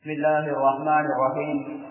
بسم الله الرحمن الرحيم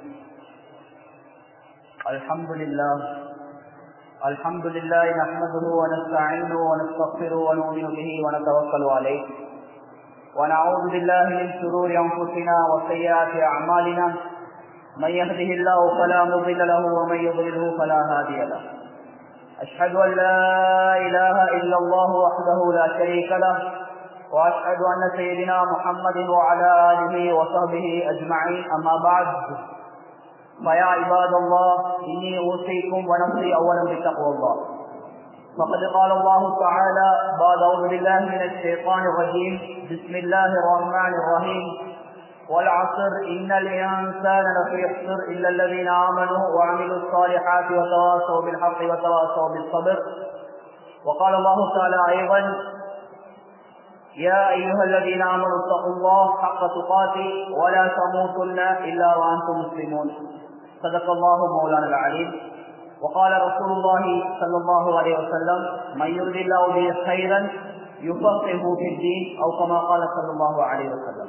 الحمد لله الحمد لله نحمده ونستعينه ونستغفره ونؤمن به ونتوكل عليه ونعوذ بالله من شرور انفسنا وسيئات اعمالنا من يهده الله فلا مضل له ومن يضلله فلا هادي له اشهد ان لا اله الا الله وحده لا شريك له واشهد ان سيدنا محمد وعلى اله وصحبه اجمعين اما بعد فيا عباد الله اني اوصيكم ونفسي اولا بتقوى الله فقد قال الله تعالى بعد اعوذ بالله من الشيطان الرجيم بسم الله الرحمن الرحيم والعصر ان الانسان لفي خسر الا الذين امنوا وعملوا الصالحات وتواصوا بالحق وتواصوا بالصبر وقال الله تعالى ايضا يا أيها الذين آمنوا اتقوا الله حق تقاته ولا تموتن إلا وأنتم مسلمون صدق الله مولانا العليم وقال رسول الله صلى الله عليه وسلم من يرد الله به خيرا يفقهه في الدين أو كما قال صلى الله عليه وسلم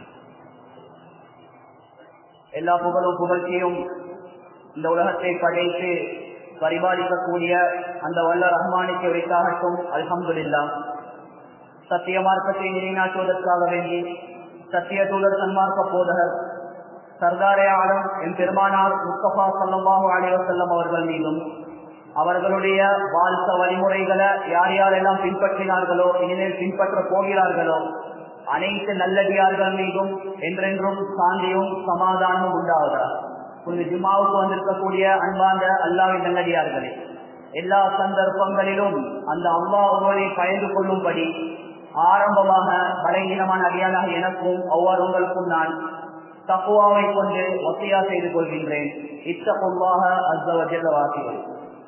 எல்லா புகழும் புகழ்ச்சியும் இந்த உலகத்தை படைத்து பரிபாலிக்கக்கூடிய அந்த வல்ல ரஹ்மானிக்கு வைத்தாகட்டும் அல்ஹம்துலில்லா சத்திய மார்க்கத்தை நிலைநாட்டுவதற்காக வேண்டி சத்திய தூதர் சன்மார்க்க போதகர் சர்தாரே ஆலம் என் பெருமானார் முஸ்தபா சல்லாஹூ அலிவசல்லம் அவர்கள் மீதும் அவர்களுடைய வாழ்த்த வழிமுறைகளை யார் யாரெல்லாம் பின்பற்றினார்களோ இனிமேல் பின்பற்ற போகிறார்களோ அனைத்து நல்லடியார்கள் மீதும் என்றென்றும் சாந்தியும் சமாதானமும் உண்டாகிறார் புனித ஜிம்மாவுக்கு வந்திருக்கக்கூடிய அன்பாந்த அல்லாவின் நல்லடியார்களே எல்லா சந்தர்ப்பங்களிலும் அந்த அம்மா ஒருவரை பயந்து கொள்ளும்படி ஆரம்பமாக பலகீனமான அடியானாக எனக்கும் ஒவ்வொரு உங்களுக்கும் நான் தக்குவாவை கொண்டு ஒத்தையா செய்து கொள்கின்றேன் இத்தகுவாக அஸ்தவஜல்ல வாசிகள்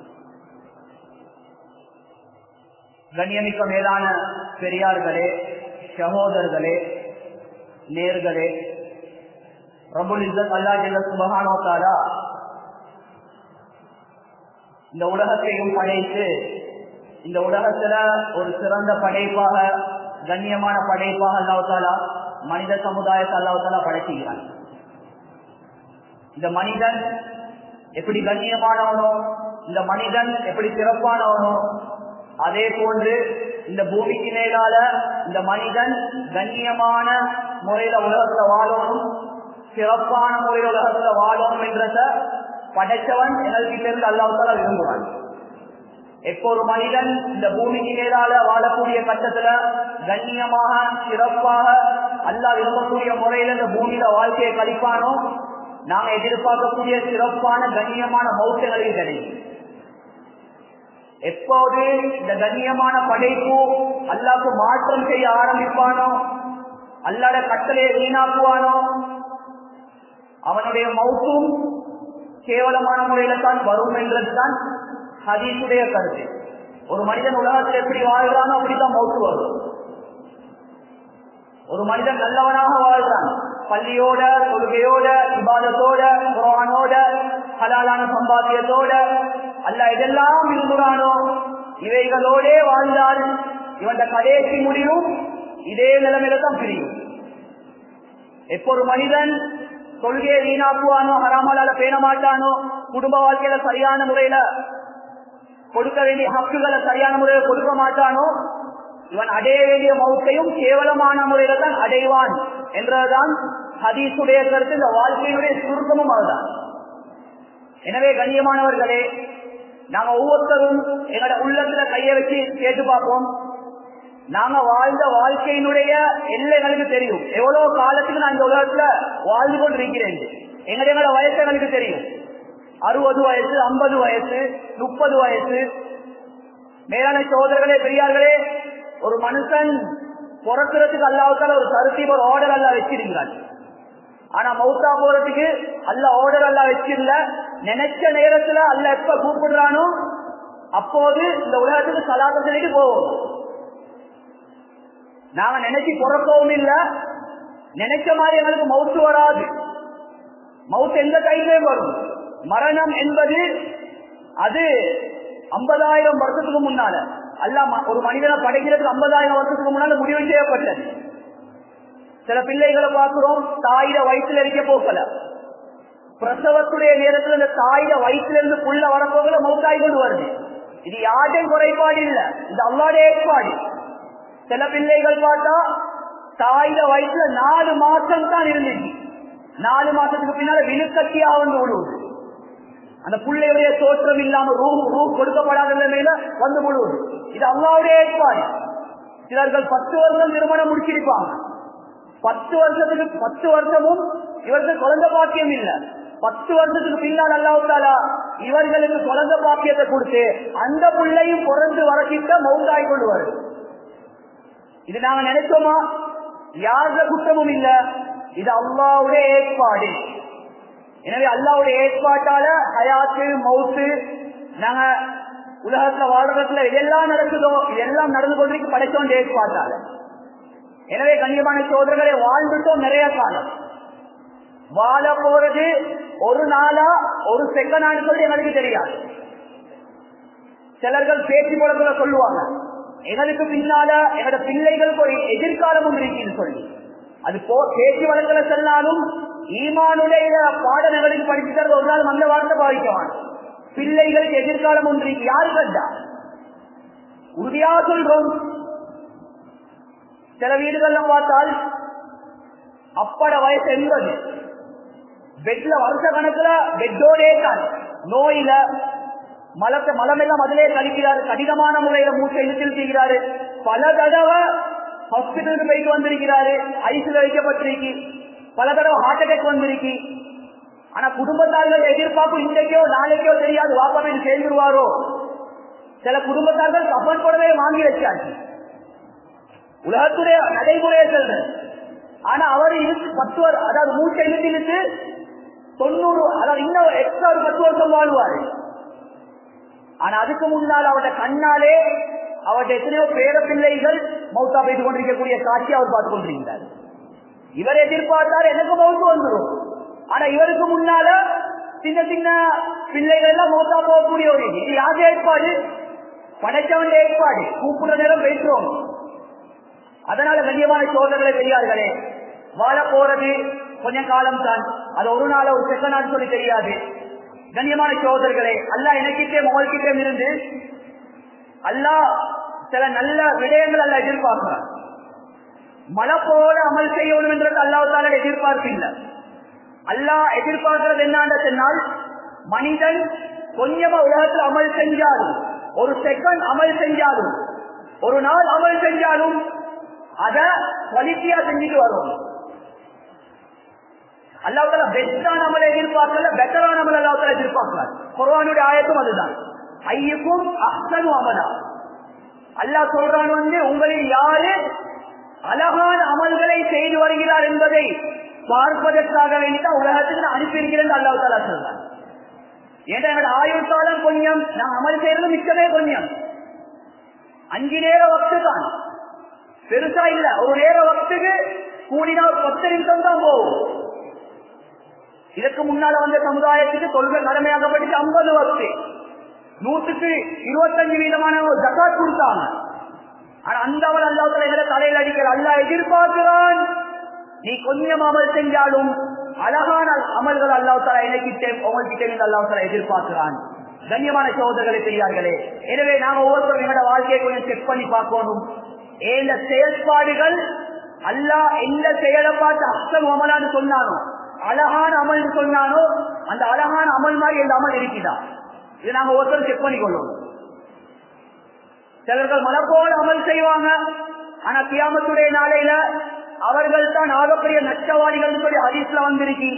கண்ணியமிக்க மேலான பெரியார்களே சகோதரர்களே நேர்களே ரபுல் இசத் அல்லா ஜெல்ல சுபகானோ தாரா இந்த உலகத்தையும் படைத்து இந்த உலகத்துல ஒரு சிறந்த படைப்பாக கண்ணியமான படைப்பாக அல்லாவுத்தாலா மனித சமுதாயத்தை அல்லாவுத்தாலா படைச்சுகிறான் இந்த மனிதன் எப்படி கண்ணியமானவனோ இந்த மனிதன் எப்படி சிறப்பானவனோ அதே போன்று இந்த பூமிக்கு மேலால இந்த மனிதன் கண்ணியமான முறையில உலகத்துல வாழணும் சிறப்பான முறையில உலகத்துல வாழணும் என்றத படைச்சவன் எங்கள்கிட்ட இருந்து அல்லாவுத்தாலா விரும்புவான் எப்போ ஒரு மனிதன் இந்த பூமிக்கு மேலால வாழக்கூடிய கட்டத்துல கண்ணியமாக சிறப்பாக அல்லா விரும்பக்கூடிய முறையில இந்த பூமியில வாழ்க்கையை கழிப்பானோ நாங்க எதிர்பார்க்கக்கூடிய சிறப்பான கண்ணியமான மௌசங்களுக்கு கிடைக்கும் எப்போது இந்த கண்ணியமான படைப்பு அல்லாக்கு மாற்றம் செய்ய ஆரம்பிப்பானோ அல்லாட கட்டளையை வீணாக்குவானோ அவனுடைய மௌத்தும் கேவலமான முறையில தான் வரும் என்றதுதான் ஹதீசுடைய கருத்து ஒரு மனிதன் உலகத்தில் எப்படி வாழ்கிறானோ அப்படித்தான் மௌத்து வரும் ஒரு மனிதன் நல்லவனாக வாழ்றான் பள்ளியோட கொள்கையோட விவாதத்தோட குரானோட ஹலாலான சம்பாத்தியத்தோட அல்ல இதெல்லாம் விரும்புகிறானோ இவைகளோடே வாழ்ந்தால் இவன் கடைசி முடிவும் இதே நிலைமையில தான் பிரியும் எப்போ ஒரு மனிதன் கொள்கையை வீணாக்குவானோ ஹராமலால பேண மாட்டானோ குடும்ப வாழ்க்கையில சரியான முறையில கொடுக்க வேண்டிய ஹக்குகளை சரியான முறையில் கொடுக்க மாட்டானோ இவன் அடைய வேண்டிய மௌத்தையும் கேவலமான முறையில தான் அடைவான் என்றதுதான் ஹதீசுடைய கருத்து இந்த வாழ்க்கையினுடைய சுருக்கமும் அதுதான் எனவே கண்ணியமானவர்களே நாங்க ஒவ்வொருத்தரும் எங்களோட உள்ளத்துல கைய வச்சு கேட்டு பார்ப்போம் நாங்க வாழ்ந்த வாழ்க்கையினுடைய எல்லைகளுக்கு தெரியும் எவ்வளவு காலத்துக்கு நான் இந்த உலகத்துல வாழ்ந்து கொண்டிருக்கிறேன் எங்களுடைய எங்களோட வயசு எங்களுக்கு தெரியும் அறுபது வயசு ஐம்பது வயசு முப்பது வயசு மேலான சோதரர்களே பெரியார்களே ஒரு மனுஷன் பிறக்கிறதுக்கு அல்லாவுக்கால ஒரு தருத்தீப் ஒரு ஆர்டர் அல்ல வச்சிருக்கிறான் ஆனா மௌத்தா போறதுக்கு அல்ல ஆர்டர் அல்ல வச்சிருந்த நினைச்ச நேரத்துல அல்ல எப்ப கூப்பிடுறானோ அப்போது இந்த உலகத்துக்கு சலாத்தத்திലേക്ക് போவோம் நாங்க நினைச்சு பிறக்கவும் இல்ல நினைச்ச மாதிரி எங்களுக்கு மவுத்து வராது மவுத்து எந்த கையிலே வரும் மரணம் என்பது அது ஐம்பதாயிரம் வருஷத்துக்கு முன்னால அல்ல ஒரு மனிதனை படைக்கிறதுக்கு ஐம்பதாயிரம் வருஷத்துக்கு முன்னால முடிவு செய்யப்பட்டது சில பிள்ளைகளை பார்க்கிறோம் தாயிட வயிற்றுல இருக்க போக்கல பிரசவத்துடைய நேரத்தில் இந்த தாயிட வயிற்றுல இருந்து புள்ள வரப்போகல மௌத்தாய் கொண்டு வருது இது யாருடைய குறைபாடு இல்ல இது அல்லாடைய ஏற்பாடு சில பிள்ளைகள் பார்த்தா தாயிட வயிற்றுல நாலு மாசம் தான் இருந்துச்சு நாலு மாசத்துக்கு பின்னால விழுக்கட்டியா வந்து விழுவுது அந்த பிள்ளையுடைய தோற்றம் இல்லாம ரூ ரூ கொடுக்கப்படாத நிலைமையில வந்து விழுவுது இது அல்லாவுடைய ஏற்பாடு சிலர்கள் பத்து வருஷம் திருமணம் முடிச்சிருப்பாங்க பத்து வருஷத்துக்கு பத்து வருஷமும் இவருக்கு குழந்தை பாக்கியம் இல்ல பத்து வருஷத்துக்கு பின்னால் அல்லாவுத்தாலா இவர்களுக்கு குழந்தை பாக்கியத்தை கொடுத்து அந்த பிள்ளையும் பிறந்து வரக்கிட்ட மௌத்தாய் கொண்டு வருது இது நாங்க நினைச்சோமா யாருட குற்றமும் இல்ல இது அல்லாவுடைய ஏற்பாடு எனவே அல்லாவுடைய ஏற்பாட்டால ஹயாத்து மவுத்து நாங்க உலகத்துல வாழ்றதுல இதெல்லாம் நடக்குதோ இதெல்லாம் நடந்து கொண்டிருக்கு படைச்சோன்ற ஏற்பாட்டால எனவே கண்ணியமான சோதரர்களை வாழ்ந்துட்டோம் நிறைய காலம் வாழ போறது ஒரு நாளா ஒரு செகண்ட் சொல்லி எங்களுக்கு தெரியாது சிலர்கள் பேச்சு போல சொல்லுவாங்க எங்களுக்கு பின்னால எங்களோட பிள்ளைகளுக்கு ஒரு எதிர்காலமும் இருக்குன்னு சொல்லி அது போ பேச்சு வழக்கில சொன்னாலும் ஈமானுடைய பாடநெகளுக்கு படித்து தர ஒரு நாள் அந்த வார்த்தை பாதிக்குவான் பிள்ளைகளுக்கு எதிர்காலம் ஒன்று இருக்கு யாரு கண்டா உறுதியா சொல்றோம் சில வீடுகள்ல பார்த்தால் அப்பட வயசு எண்பது பெட்ல வருஷ கணக்குல பெட்டோடே தான் நோயில மலத்தை மலம் எல்லாம் அதிலே கழிக்கிறாரு கடினமான முறையில மூச்சை இழுத்தில் செய்கிறாரு பல தடவை ஹாஸ்பிட்டலுக்கு போயிட்டு வந்திருக்கிறாரு ஐசில வைக்கப்பட்டிருக்கு பல தடவை ஹார்ட் அட்டாக் வந்திருக்கு ஆனா குடும்பத்தார்கள் எதிர்பார்ப்பு இன்றைக்கோ நாளைக்கோ தெரியாது வாப்பாவின் சேர்ந்துருவாரோ சில குடும்பத்தார்கள் கப்பல் கூடவே வாங்கி வச்சாச்சு உலகத்துடைய நடைமுறையை சொல்றேன் ஆனா அவர் இருக்கு பத்து வருஷம் அதாவது மூச்சை இழுத்து இழுத்து தொண்ணூறு அதாவது இன்னும் எக்ஸ்ட்ரா ஒரு பத்து வருஷம் வாழ்வாரு ஆனா அதுக்கு முன்னால் அவருடைய கண்ணாலே அவருடைய எத்தனையோ பேர பிள்ளைகள் மௌத்தா பேசிக் கொண்டிருக்கக்கூடிய காட்சி அவர் பார்த்துக் கொண்டிருக்கிறார் இவர் எதிர்பார்த்தார் எனக்கு மௌத்து வந்துடும் ஆனா இவருக்கு முன்னால சின்ன சின்ன பிள்ளைகள் எல்லாம் மௌத்தா போகக்கூடிய ஒரு இது யாரு ஏற்பாடு படைச்சவன் ஏற்பாடு கூப்பிடுற நேரம் பேசுறோம் அதனால கண்ணியமான சோதனை பெரியார்களே வாழ போறது கொஞ்ச காலம் தான் அது ஒரு நாள் ஒரு செகண்ட் சொல்லி தெரியாது கண்ணியமான சோதர்களே அல்லா எனக்கிட்டே மொழிக்கிட்டே இருந்து அல்லா சில நல்ல விடயங்கள் அல்ல எதிர்பார்க்கிறார் மழை போல அமல் செய்யணும் என்றது அல்லாவுத்தால எதிர்பார்ப்பு இல்லை அல்லா எதிர்பார்க்கிறது என்னன்னு சொன்னால் மனிதன் கொஞ்சமா உலகத்தில் அமல் செஞ்சாலும் ஒரு செகண்ட் அமல் செஞ்சாலும் ஒரு நாள் அமல் செஞ்சாலும் அத குவாலிட்டியா செஞ்சுட்டு வரும் அல்லாவுல பெஸ்டான அமலை எதிர்பார்க்கல பெட்டரான அமல் அல்லாவுல எதிர்பார்க்கிறார் குர்வானுடைய ஆயத்தும் அதுதான் ஐயுக்கும் அஹ்சனு அமலா அல்லாஹ் சொல்றான் வந்து உங்களில் யாரு அழகான அமல்களை செய்து வருகிறார் என்பதை பார்ப்பதற்காக வேண்டிதான் உலகத்துக்கு நான் அனுப்பியிருக்கிறேன் அல்லாஹ் தாலா சொல்றான் ஏன்னா என்னோட ஆயுள் காலம் கொஞ்சம் நான் அமல் செய்யறது மிச்சமே கொஞ்சம் அஞ்சு நேர வக்து தான் பெருசா இல்ல ஒரு நேர வக்துக்கு கூடினா ஒரு பத்து நிமிஷம் தான் போகும் இதற்கு முன்னால வந்த சமுதாயத்துக்கு தொல்கை கடமையாகப்பட்டு ஐம்பது வக்து நூற்றுக்கு இருபத்தஞ்சு வீதமான ஒரு ஜக்காத் கொடுத்தாங்க ஆனா அந்த அவள் அல்லாத்துல எங்களை தலையில் அடிக்கிற அல்லா எதிர்பார்க்கிறான் நீ கொஞ்சம் அமல் செஞ்சாலும் அழகான அமல்கள் அல்லாஹ் தலா எனக்கிட்டே உங்கள்கிட்ட அல்லாஹ் தலா எதிர்பார்க்கிறான் கண்ணியமான சோதர்களை பெரியார்களே எனவே நாம ஒவ்வொருத்தரும் எங்களோட வாழ்க்கையை கொஞ்சம் செக் பண்ணி பார்க்கணும் இந்த செயல்பாடுகள் அல்லாஹ் எந்த செயலை பார்த்து அஸ்தம் அமலான்னு சொன்னானோ அழகான அமல் சொன்னானோ அந்த அழகான அமல் மாதிரி இந்த அமல் இருக்குதா இது நாங்க ஒருத்தர் செக் பண்ணிக்கொள்ளும் சிலர்கள் மலப்போல் அமல் செய்வாங்க ஆனா கியாமத்துடைய நாளையில அவர்கள் தான் ஆகப்பெரிய நஷ்டவாதிகள் சொல்லி ஹதீஸ்ல வந்திருக்கு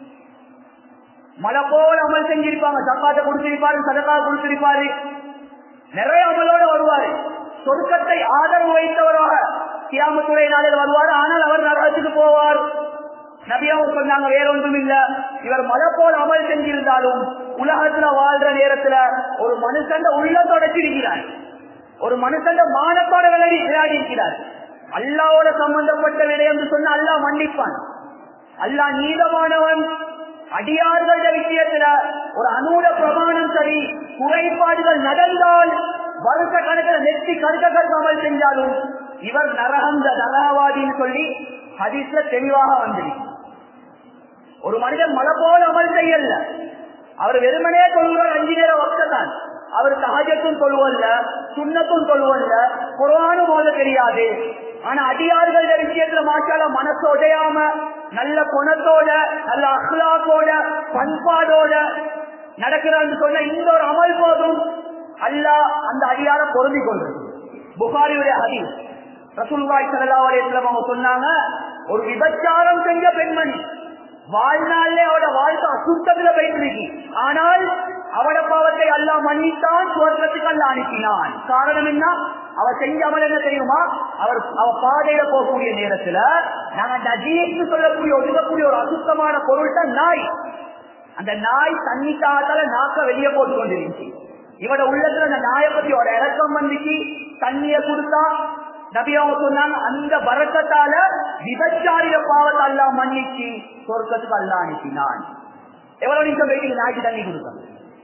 மலை போல அமல் செஞ்சிருப்பாங்க சக்காத்தை கொடுத்திருப்பாரு சதக்கா கொடுத்திருப்பாரு நிறைய அமலோட வருவாரு சொர்க்கத்தை ஆதரவு வைத்தவராக கியாமத்துடைய நாளில் வருவார் ஆனால் அவர் நரகத்துக்கு போவார் நபியாவும் சொன்னாங்க வேற ஒன்றும் இல்ல இவர் மலை போல் அமல் செஞ்சிருந்தாலும் உலகத்துல வாழ்ற நேரத்துல ஒரு மனுஷன் உள்ளத்தோட சிரிக்கிறார் ஒரு மனுஷன் மானத்தோட விளையாடி விளையாடி இருக்கிறார் அல்லாவோட சம்பந்தப்பட்ட விடயம் என்று சொன்ன அல்லா மன்னிப்பான் அல்லா நீதமானவன் அடியார்கள் விஷயத்துல ஒரு அனூட பிரமாணம் சரி குறைபாடுகள் நடந்தால் வருஷ கணக்கில் நெத்தி கருக்க கருக்காமல் செஞ்சாலும் இவர் நரகம் நரகவாதின்னு சொல்லி ஹதீஸ்ல தெளிவாக வந்துருக்கு ஒரு மனிதன் மலை போல அமல் செய்யல அவர் வெறுமனே சொல்லுவார் அஞ்சு நேர வக்தான் அவர் சகஜத்தும் சொல்லுவல்ல சுண்ணத்தும் சொல்லுவல்ல குரானும் போல தெரியாது ஆனா அடியார்கள் விஷயத்துல மாற்றால மனசு உடையாம நல்ல குணத்தோட நல்ல அஹ்லாக்கோட பண்பாடோட நடக்கிறான்னு சொன்ன இந்த ஒரு அமல் போதும் அல்லாஹ் அந்த அடியார பொருந்திக் கொள்றது புகாரியுடைய அடி ரசூல்வாய் சல்லா அலையம் அவங்க சொன்னாங்க ஒரு விபச்சாரம் செஞ்ச பெண்மணி வாழ்நாளே அவட வாழ்க்கை அசுத்தத்துல போயிட்டு ஆனால் அவட பாவத்தை அல்லா மன்னித்தான் சுவர்க்கத்துக்கு அல்ல அனுப்பினான் காரணம் என்ன அவர் செஞ்ச அமல் என்ன தெரியுமா அவர் அவ பாதையில போகக்கூடிய நேரத்துல நாங்க நஜீஸ்னு சொல்லக்கூடிய ஒதுக்கக்கூடிய ஒரு அசுத்தமான பொருள் தான் நாய் அந்த நாய் தண்ணி தாத்தால நாக்க வெளியே போட்டு கொண்டிருந்துச்சு இவட உள்ளத்துல அந்த நாயை பத்தி ஒரு இறக்கம் வந்துச்சு தண்ணிய கொடுத்தா நபி அவங்க சொன்னாங்க அந்த வரக்கத்தால விபச்சாரிய பாவத்தை அல்லா மன்னிச்சு சொர்க்கத்துக்கு அல்லா அனுப்பினான் எவ்வளவு நிமிஷம் போயிட்டு நாய்க்கு தண்ணி கொடுக்க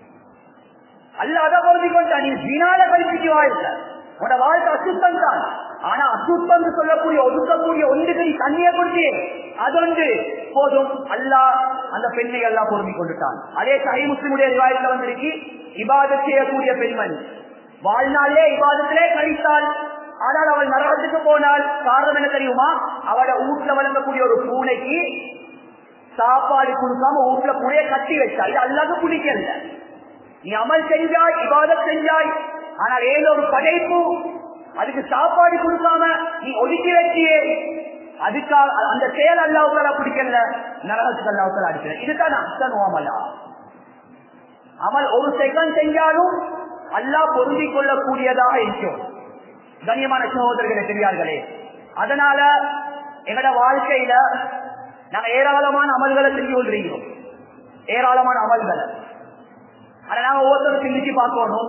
அல்ல அதை பொருந்தி கொண்டா நீ வினால கழிப்பிக்கு வாழ்க்கை உன்னோட வாழ்க்கை அசுத்தம் தான் ஆனா அசுத்தம் சொல்லக்கூடிய ஒதுக்கக்கூடிய ஒன்றுக்கு நீ தண்ணியை கொடுத்தே அதொன்று போதும் அல்லா அந்த பெண்ணை எல்லாம் பொருந்தி கொண்டுட்டான் அதே சை முஸ்லிமுடைய ரிவாயத்தில் வந்திருக்கு இபாதத் செய்யக்கூடிய பெண்மணி வாழ்நாளே இபாதத்திலே கழித்தால் ஆனால் அவள் நரகத்துக்கு போனால் காரணம் என்ன தெரியுமா அவளை வீட்டுல வளர்க்கக்கூடிய ஒரு பூனைக்கு சாப்பாடு கொடுக்காம வீட்டுல பூனைய கட்டி வச்சா இது அல்லாத பிடிக்கல நீ அமல் செஞ்சாய் இபாதத் செஞ்சாய் ஆனால் ஏதோ ஒரு படைப்பு அதுக்கு சாப்பாடு கொடுக்காம நீ ஒதுக்கி வச்சியே அதுக்காக அந்த செயல் அல்லாவுக்கால பிடிக்கல நரகத்துக்கு அல்லாவுக்கால அடிக்கல இதுதான் அப்சன் ஓமலா அமல் ஒரு செகண்ட் செஞ்சாலும் அல்லாஹ் பொருந்திக் கொள்ளக்கூடியதாக இருக்கும் கண்ணியமான சகோதரர்களே பெரியார்களே அதனால எங்கட வாழ்க்கையில நாங்க ஏராளமான அமல்களை செஞ்சு கொள்றீங்களோம் ஏராளமான அமல்களை ஆனா நாங்க ஒவ்வொருத்தரும் சிந்திச்சு பார்க்கணும்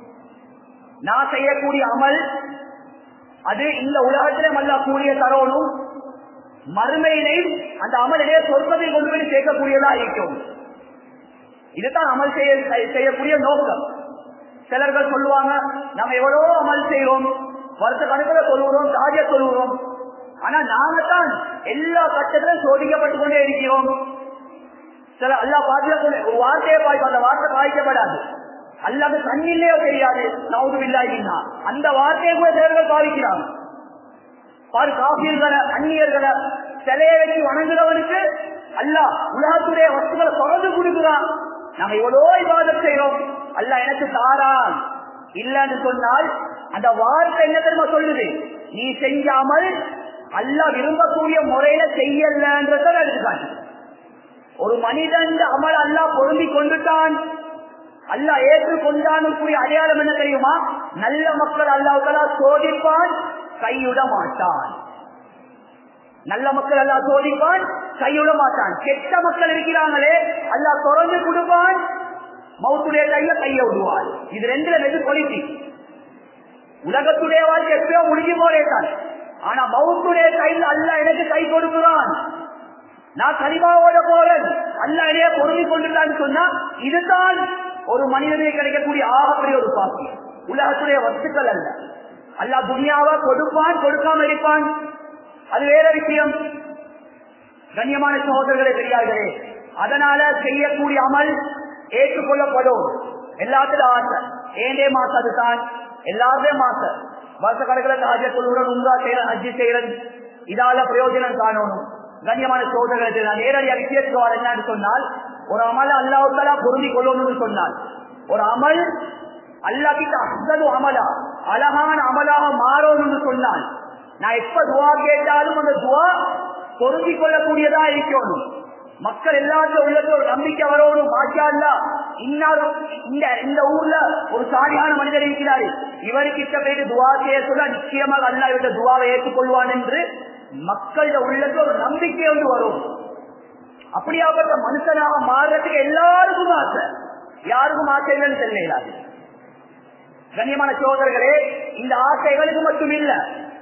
நான் செய்யக்கூடிய அமல் அது இந்த உலகத்திலே மல்ல கூடிய தரணும் மறுமையினை அந்த அமலிலே சொற்பதில் கொண்டு போய் சேர்க்கக்கூடியதா இருக்கும் இதுதான் அமல் செய்ய செய்யக்கூடிய நோக்கம் சிலர்கள் சொல்லுவாங்க நம்ம எவ்வளவோ அமல் செய்யறோம் வருஷ கணக்கில் சொல்லுகிறோம் ராஜ சொல்லுகிறோம் ஆனா நாங்க தான் எல்லா கட்டத்திலும் சோதிக்கப்பட்டு கொண்டே இருக்கிறோம் சில அல்லா பாத்துல ஒரு வார்த்தையை பாய்க்கும் அந்த வார்த்தை பாய்க்கப்படாது அல்லாத கண்ணிலேயோ தெரியாது நவுது இல்லாயின்னா அந்த வார்த்தையை கூட சிலர்கள் பாவிக்கிறாங்க பாரு காபியர்களை அந்நியர்களை சிலையை வச்சு வணங்குறவனுக்கு அல்லா உலகத்துடைய வஸ்துகளை தொடர்ந்து கொடுக்குறான் நாங்க எவ்வளோ இவாதம் செய்யறோம் அல்ல எனக்கு தாரான் இல்லன்னு சொன்னால் அந்த வார்த்தை என்ன தெரியுமா சொல்லுது நீ செஞ்சாமல் அல்ல விரும்பக்கூடிய முறையில செய்யலன்றத எடுத்துக்காட்டு ஒரு மனிதன் அமல் அல்லா பொருந்தி கொண்டுட்டான் அல்ல ஏற்றுக்கொண்டான் கூடிய அடையாளம் என்ன தெரியுமா நல்ல மக்கள் அல்லாவுக்கலா சோதிப்பான் கையுட மாட்டான் நல்ல மக்கள் அல்லா சோதிப்பான் கையுட மாட்டான் கெட்ட மக்கள் இருக்கிறாங்களே அல்லா தொடர்ந்து கொடுப்பான் மவுத்துடைய கையில கைய விடுவாள் இது ரெண்டுல வெகு கொலிட்டி உலகத்துடைய வாழ்க்கை எப்பயோ முடிஞ்சு போறேன் ஆனா மவுத்துடைய கையில் அல்ல எனக்கு கை கொடுக்கிறான் நான் கனிமாவோட போறேன் அல்ல என்னைய பொருந்தி கொண்டுட்டான்னு சொன்னா இதுதான் ஒரு மனிதனுக்கு கிடைக்கக்கூடிய ஆகப்பெரிய ஒரு பாக்கியம் உலகத்துடைய வஸ்துக்கள் அல்ல அல்லா துனியாவா கொடுப்பான் கொடுக்காம இருப்பான் அது வேற விஷயம் கண்ணியமான சகோதரர்களே பெரியார்களே அதனால செய்யக்கூடிய அமல் ஏற்றுக்கொள்ளப்படும் எல்லாத்திலும் ஆசை ஏண்டே மாசம் அதுதான் எல்லாருமே மாசம் வருஷ கணக்கில் ஹஜ்ஜ சொல்லுடன் உங்கா செய்யறேன் ஹஜ்ஜி செய்யறேன் இதால பிரயோஜனம் காணணும் கண்ணியமான சோதனை நான் நேரடியாக விஷயத்துக்கு வர என்னன்னு சொன்னால் ஒரு அமல் அல்லாவுக்கலா பொருந்தி கொள்ளணும்னு சொன்னால் ஒரு அமல் அல்லா கிட்ட அசது அமலா அழகான அமலாக மாறணும்னு சொன்னால் நான் எப்ப துவா கேட்டாலும் அந்த துவா பொருந்தி கொள்ளக்கூடியதா இருக்கணும் மக்கள் எல்லாத்தையும் உள்ளத்துல ஒரு நம்பிக்கை வரணும் மாஷா இன்னாரு இந்த இந்த ஊர்ல ஒரு சாதியான மனிதர் இருக்கிறாரு இவருக்கிட்ட போயிட்டு துவா செய்ய சொல்ல நிச்சயமாக அல்லா இவருடைய துவாவை ஏற்றுக்கொள்வான் என்று மக்களோட உள்ளத்துல ஒரு நம்பிக்கை வந்து வரும் அப்படியாப்பட்ட மனுஷனாக மாறுறதுக்கு எல்லாருக்கும் ஆசை யாருக்கும் ஆசை இல்லைன்னு தெரியலாது கண்ணியமான சோதர்களே இந்த ஆசைகளுக்கு மட்டும் இல்ல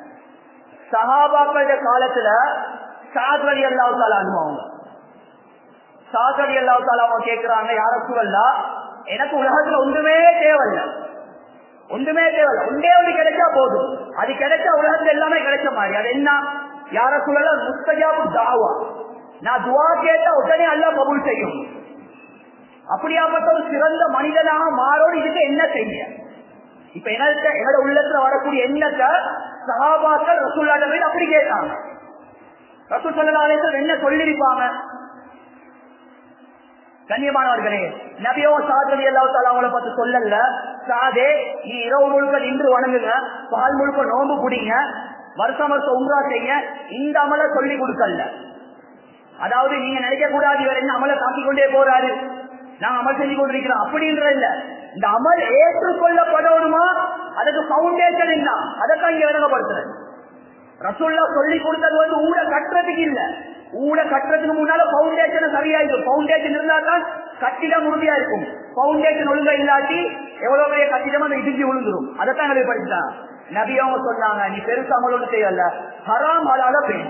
சகாபாக்கள காலத்துல சாதவழி அல்லாவுக்கால அனுபவம் சாதவழி அல்லாவுக்கால அவங்க கேட்கிறாங்க யார சூழல்லா எனக்கு உலகத்துல ஒன்றுமே தேவையில்ல ஒன்றுமே தேவையில்ல ஒன்றே ஒன்று கிடைச்சா போதும் அது கிடைச்சா உலகத்துல எல்லாமே கிடைச்ச மாதிரி அது என்ன யார சொல்லல முஸ்தஜாபு தாவா நான் துவா கேட்ட உடனே அல்லாஹ் கபூல் செய்யும் அப்படியாப்பட்ட ஒரு சிறந்த மனிதனாக மாறோடு இதுக்கு என்ன செய்ய இப்ப எங்கள்கிட்ட எங்களோட உள்ளத்துல வரக்கூடிய எண்ணத்தை சகாபாக்கள் ரசூல்லாட்ட போய் அப்படி கேட்டாங்க ரசூல் சொல்லலாலேசர் என்ன சொல்லிருப்பாங்க கண்ணியமானவர்களே நபியோ சாதனை எல்லாத்தால அவங்கள பார்த்து சொல்லல சாதே நீ இரவு முழுக்க நின்று வணங்குங்க பால் முழுக்க நோம்பு குடிங்க வருஷம் வருஷம் உங்கா செய்ய இந்த அமல சொல்லி கொடுக்கல அதாவது நீங்க நினைக்க கூடாது இவர் என்ன அமல தாக்கி கொண்டே போறாரு நாங்க அமல் செஞ்சு கொண்டிருக்கிறோம் அப்படின்ற இல்ல இந்த அமல் ஏற்றுக்கொள்ளப்படணுமா அதுக்கு பவுண்டேஷன் என்ன அதைத்தான் இங்க விளங்கப்படுத்துறேன் ரசோல்லா சொல்லி கொடுத்தது வந்து ஊட கட்டுறதுக்கு இல்ல ஊட கட்டுறதுக்கு முன்னால பவுண்டேஷன் சரியாயிருக்கும் பவுண்டேஷன் இருந்தா தான் கட்டிடம் உறுதியா இருக்கும் பவுண்டேஷன் ஒழுங்கா இல்லாட்டி எவ்வளவு பெரிய கட்டிடம் அந்த இடிஞ்சு விழுந்துரும் அதைத்தான் நபி படிச்சான் நபி அவங்க சொன்னாங்க நீ பெருசு அமலோடு செய்யல ஹராம் அலால பெண்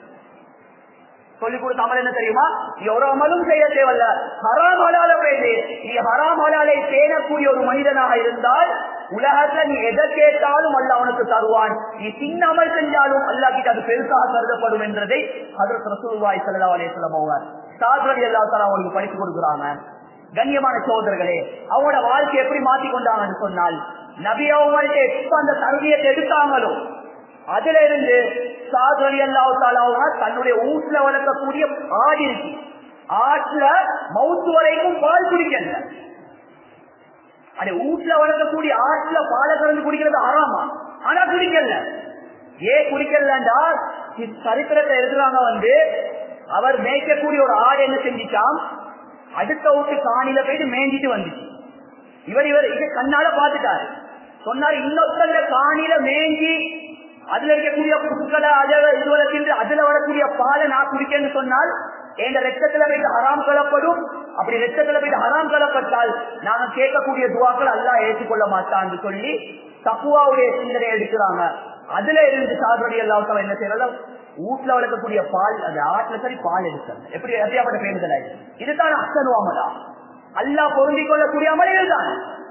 சொல்லி கொடுத்த அமல் என்ன தெரியுமா நீ ஒரு அமலும் செய்ய தேவையில்ல ஹராம் ஹலால பேசு நீ ஹராம் ஹலாலை பேணக்கூடிய ஒரு மனிதனாக இருந்தால் உலகத்துல நீ எதை கேட்டாலும் அல்ல அவனுக்கு தருவான் நீ சின்ன அமல் செஞ்சாலும் அல்லா கிட்ட அது பெருசாக கருதப்படும் என்றதை அதற்கு ரசூல்வாய் சல்லா அலே சொல்லமோவர் சாதனை எல்லா அவங்களுக்கு படித்து கொடுக்குறாங்க கண்ணியமான சோதர்களே அவங்களோட வாழ்க்கை எப்படி மாத்தி கொண்டாங்கன்னு சொன்னால் நபி அவங்கள்ட்ட எப்ப அந்த தருவியத்தை எடுத்தாங்களோ அதுல இருந்து சாதனை அல்லாவுத்தாலாவுனா தன்னுடைய வீட்டுல வளர்க்கக்கூடிய ஆடு இருக்கு ஆட்டுல மவுத்து வரைக்கும் பால் குடிக்கல அது வீட்டுல வளர்க்கக்கூடிய ஆட்டுல பாலை கலந்து குடிக்கிறது ஆறாமா ஆனா குடிக்கல ஏன் குடிக்கலண்டா சரித்திரத்தை எழுதுறாங்க வந்து அவர் மேய்க்கக்கூடிய ஒரு ஆடு என்ன செஞ்சிட்டான் அடுத்த வீட்டு காணில போயிட்டு மேய்ஞ்சிட்டு வந்துச்சு இவர் இவர் இதை கண்ணால பாத்துட்டாரு சொன்னார் இன்னொருத்தங்க காணில மேய்ஞ்சி அதுல இருக்கக்கூடிய புட்களை அதுல இதுவரை தின்று அதுல வரக்கூடிய பாலை நான் குடிக்கன்னு சொன்னால் எங்க ரத்தத்துல போயிட்டு ஹராம் கலப்படும் அப்படி ரத்தத்துல போயிட்டு ஹராம் கலப்பட்டால் நாங்க கேட்கக்கூடிய துவாக்கள் எல்லாம் ஏற்றுக்கொள்ள மாட்டான்னு சொல்லி தப்புவாவுடைய சிந்தனை எடுக்கிறாங்க அதுல இருந்து சாதனை எல்லாத்தாலும் என்ன செய்யறதோ வீட்டுல வளர்க்கக்கூடிய பால் அந்த ஆட்டுல சரி பால் எடுக்கிறது எப்படி எப்படியாப்பட்ட பேருதல் இதுதான் அசனுவாமலா அல்லா பொருந்திக் கொள்ளக்கூடிய அமலிகள் தான்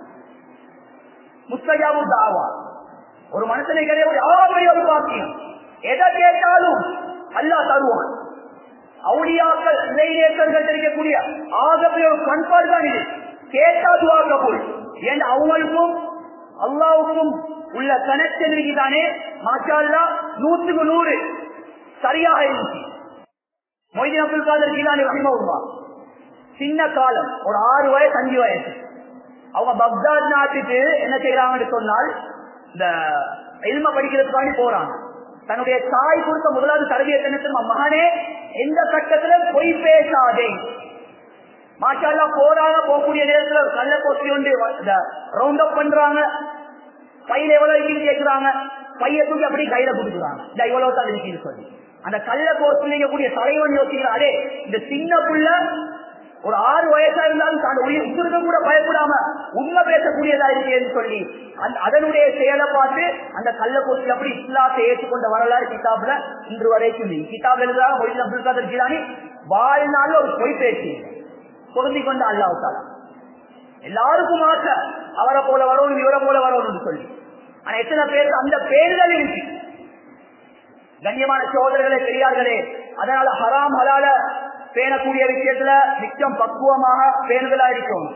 முஸ்தஜாபு தாவா ஒரு மனுஷனை கிடையாது யாருடைய ஒரு பாக்கியம் எதை கேட்டாலும் அல்லா தருவான் அவுளியாக்கள் இளைஞர்கள் தெரிவிக்கக்கூடிய ஆகப்பெரிய ஒரு பண்பாடு தான் இது கேட்டா துவாக்க போய் ஏன் அவங்களுக்கும் அல்லாவுக்கும் உள்ள கனெக்ஷன் இருக்குதானே மாஷா அல்லா நூற்றுக்கு நூறு சரியாக இருந்துச்சு மொய்தீன் அப்துல் காதர் கீழானி ரஹிமவுல்லா சின்ன காலம் ஒரு ஆறு வயசு அஞ்சு வயசு அவங்க பக்தாத் நாட்டுக்கு என்ன செய்யறாங்கன்னு சொன்னால் இந்த எல்ம படிக்கிறதுக்காண்டி போறாங்க தன்னுடைய தாய் கொடுத்த முதலாவது தரவியத்தை என்ன தெரியுமா மகனே எந்த கட்டத்துல பொய் பேசாதே மாஷால்லா போறாங்க போகக்கூடிய நேரத்துல ஒரு கள்ள கொஸ்டி ஒன்று ரவுண்ட் அப் பண்றாங்க பையில எவ்வளவு இருக்குன்னு கேட்கிறாங்க பைய தூக்கி அப்படி கையில கொடுக்குறாங்க இந்த இவ்வளவு தான் இருக்குன்னு சொல்லி அந்த கள்ள கோஸ்டில் கூடிய தலைவன் யோசிக்கிறாரே இந்த சின்ன புள்ள ஒரு ஆறு வயசா இருந்தாலும் தான் உயிர் உயிருக்கு கூட பயப்படாம உண்மை பேசக்கூடியதா இருக்கேன்னு சொல்லி அந்த அதனுடைய செயலை பார்த்து அந்த கள்ள கோசில் அப்படி இஸ்லாத்தை ஏற்றுக்கொண்ட வரலாறு கிதாப்ல இன்று வரைக்கும் இல்லை. கிதாப்ல எழுதுறாங்க மொழியில் அப்துல் காதர் ஜிலானி வாழ்நாள் ஒரு பொய் பேசி பொருந்தி கொண்ட அல்லாவுத்தாலா எல்லாருக்கும் ஆசை அவரை போல வரணும் இவரை போல வரணும்னு சொல்லி ஆனா எத்தனை பேருக்கு அந்த பேருதல் இருக்கு கண்ணியமான சோதரர்களே பெரியார்களே அதனால ஹராம் ஹலால பேணக்கூடிய விஷயத்துல மிச்சம் பக்குவமாக பேணுதலா இருக்கும்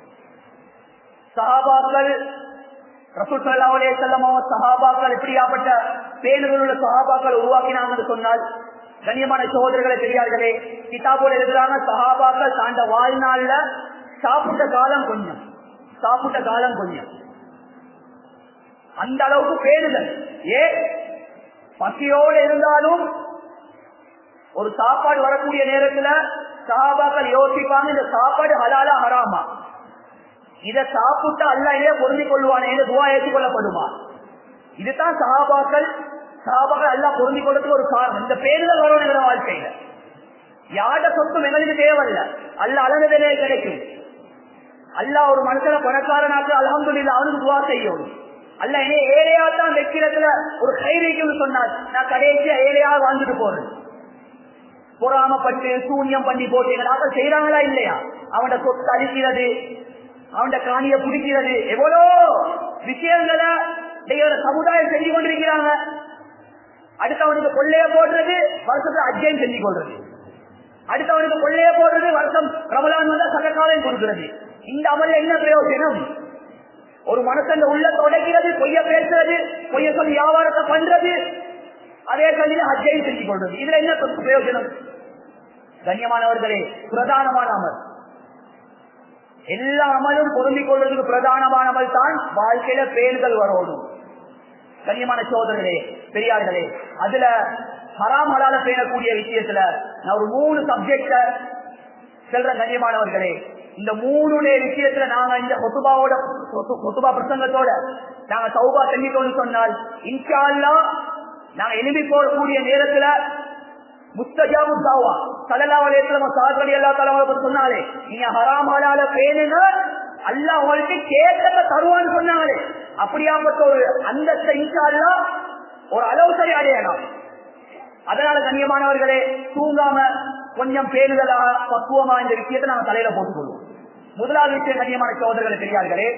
சஹாபாக்கள் ரசூல்லாவுடைய செல்லமோ சஹாபாக்கள் எப்படியாப்பட்ட பேணுதல் உள்ள சஹாபாக்கள் உருவாக்கினாங்கன்னு சொன்னால் கண்ணியமான சகோதரர்களை பெரியார்களே கிதாபோடு எழுதுறாங்க சஹாபாக்கள் தாண்ட வாழ்நாள்ல சாப்பிட்ட காலம் கொஞ்சம் சாப்பிட்ட காலம் கொஞ்சம் அந்த அளவுக்கு பேணுதல் ஏ பசியோடு இருந்தாலும் ஒரு சாப்பாடு வரக்கூடிய நேரத்துல சஹாபாக்கள் யோசிப்பாங்க இந்த சாப்பாடு ஹலாலா ஹராமா இத சாப்பிட்டு அல்லையே பொருந்தி கொள்வானே துவா ஏற்றுக்கொள்ளப்படுமா இதுதான் சஹாபாக்கள் சஹாபாக்கள் அல்லா பொருந்தி கொள்றதுக்கு ஒரு காரணம் இந்த பேருதல் வரணுங்கிற வாழ்க்கையில யாட சொத்தும் எங்களுக்கு தேவையில்ல அல்ல அளந்ததிலே கிடைக்கும் அல்லா ஒரு மனுஷனை பணக்காரனாக்கு அலமதுல்ல அவனுக்கு துவா செய்யும் அல்ல என்ன ஏழையா தான் வைக்கிறதுல ஒரு கைரிக்குன்னு சொன்னார் நான் கடைசியா ஏழையா வாழ்ந்துட்டு போறேன் பொறாமப்பட்டு சூன்யம் பண்ணி போட்டீங்க செய்யறாங்களா இல்லையா அவனோட சொத்து அழிக்கிறது அவனோட காணிய பிடிக்கிறது எவ்வளோ விஷயங்களை சமுதாயம் செஞ்சு கொண்டிருக்கிறாங்க அடுத்தவனுக்கு கொள்ளைய போடுறது வருஷத்துல அஜயம் செஞ்சு கொள்றது அடுத்தவனுக்கு கொள்ளைய போடுறது வருஷம் ரமலான் வந்தா சகக்காலம் கொடுக்கிறது இந்த அமல்ல என்ன பிரயோஜனம் ஒரு மனுஷன் உள்ள தொடக்கிறது பொய்ய பேசுறது பொய்ய சொல்லி வியாபாரத்தை பண்றது அதே சொல்லி அஜயம் செஞ்சு கொள்றது இதுல என்ன பிரயோஜனம் கண்ணியமானவர்களே பிரதானமான அமல் எல்லா அமலும் பொருந்திக் கொள்வதற்கு பிரதானமான அமல் தான் வாழ்க்கையில பேணுதல் வரணும் கண்ணியமான சோதர்களே பெரியார்களே அதுல ஹராம் ஹலால பேணக்கூடிய விஷயத்துல நான் ஒரு மூணு சப்ஜெக்ட செல்ற கண்ணியமானவர்களே இந்த மூணுடைய விஷயத்துல நாங்க இந்த கொத்துபாவோட கொத்துபா பிரசங்கத்தோட நாங்க சௌபா செஞ்சிட்டோம்னு சொன்னால் இன்ஷா அல்லாஹ் நாங்க எழுப்பி போடக்கூடிய நேரத்துல முஸ்தஜாபு தாவா சலல்லா வலையத்துல சாக்கடி எல்லா தலைவரை சொன்னாலே நீங்க ஹராம் ஹலால பேணுங்க அல்லாஹ் உங்களுக்கு கேட்டத தருவான்னு சொன்னாங்களே அப்படியாப்பட்ட ஒரு அந்தஸ்தை இன்ஷா அல்லாஹ் ஒரு அளவு சரி அடையலாம் அதனால கண்ணியமானவர்களே தூங்காம கொஞ்சம் பேணுதலா பக்குவமா இந்த விஷயத்தை நாங்க தலையில போட்டுக்கொள்வோம் முதலாவது விஷயம் கண்ணியமான சோதரர்களை பெரியார்களே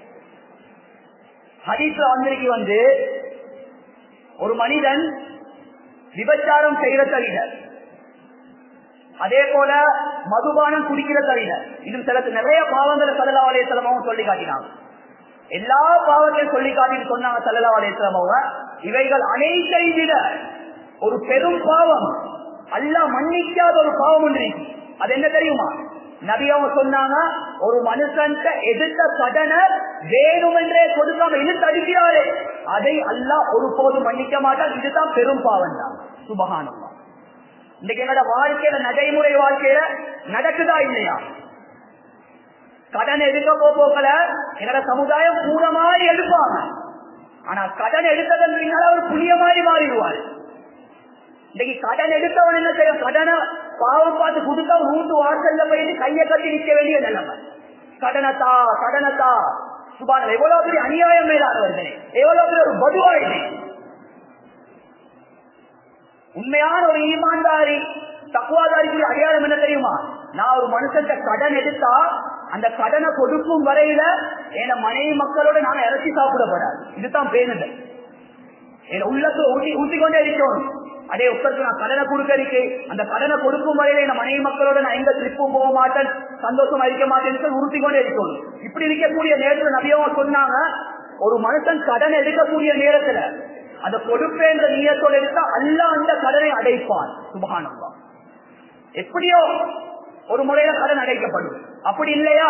ஹதீஸ்ல வந்திருக்கு வந்து ஒரு மனிதன் விபச்சாரம் செய்யற தவிர அதே போல மதுபானம் குடிக்கிற தவிர இது சில நிறைய பாவங்களை சல்லா அலையத்தலமாவும் சொல்லி காட்டினாங்க எல்லா பாவத்தையும் சொல்லி காட்டிட்டு சொன்னாங்க சல்லா அலையத்தலமாவ இவைகள் அனைத்தை விட ஒரு பெரும் பாவம் அல்ல மன்னிக்காத ஒரு பாவம் ஒன்று அது என்ன தெரியுமா நபி அவங்க சொன்னாங்க ஒரு மனுஷன் எதிர்த்த கடனை வேணுமென்றே கொடுக்காம இழுத்து அடிக்கிறாரே அதை அல்லாஹ் ஒருபோது மன்னிக்க மாட்டான் இதுதான் பெரும் பாவம் தான் சுபகானமா இன்னைக்கு என்னோட வாழ்க்கையில நடைமுறை வாழ்க்கையில நடக்குதா இல்லையா கடன் எடுக்க போக்கல என்னோட சமுதாயம் பூர மாதிரி எடுப்பாங்க ஆனா கடன் எடுத்ததன் பின்னால அவர் புளிய மாதிரி மாறிடுவார் இன்னைக்கு கடன் எடுத்தவன் என்ன செய்யும் கடனை பாவம் பார்த்து கொடுத்தா வீட்டு வாசல்ல போயிட்டு கையை கட்டி நிக்க வேண்டிய நிலைமை கடனத்தா கடனத்தா சுபான எவ்வளவு பெரிய அநியாயம் மேலானவர்களே எவ்வளவு பெரிய ஒரு பதுவாயினே உண்மையான ஒரு ஈமான்தாரி தக்குவாதாரிக்கு அடையாளம் என்ன தெரியுமா நான் ஒரு மனுஷன் கடன் எடுத்தா அந்த கடனை கொடுக்கும் வரையில என் மனைவி மக்களோட நான் இறச்சி சாப்பிடப்படாது இதுதான் பேணுதல் என் உள்ளத்தை ஊட்டி ஊட்டிக்கொண்டே இருக்கணும் அதே உட்கருக்கு நான் கடனை கொடுக்க இருக்கு அந்த கடனை கொடுக்கும் வரையில என் மனைவி மக்களோட நான் எங்க ட்ரிப்பும் போக மாட்டேன் சந்தோஷம் அளிக்க மாட்டேன் உறுத்தி கொண்டே இருக்கணும் இப்படி இருக்கக்கூடிய நேரத்தில் நபியவங்க சொன்னாங்க ஒரு மனுஷன் கடன் எடுக்கக்கூடிய நேரத்துல அந்த கொடுப்பேன்ற நீயத்தோடு எடுத்தா அல்ல அந்த கடனை அடைப்பான் சுபகானந்தா எப்படியோ ஒரு முறையில கடன் அடைக்கப்படும் அப்படி இல்லையா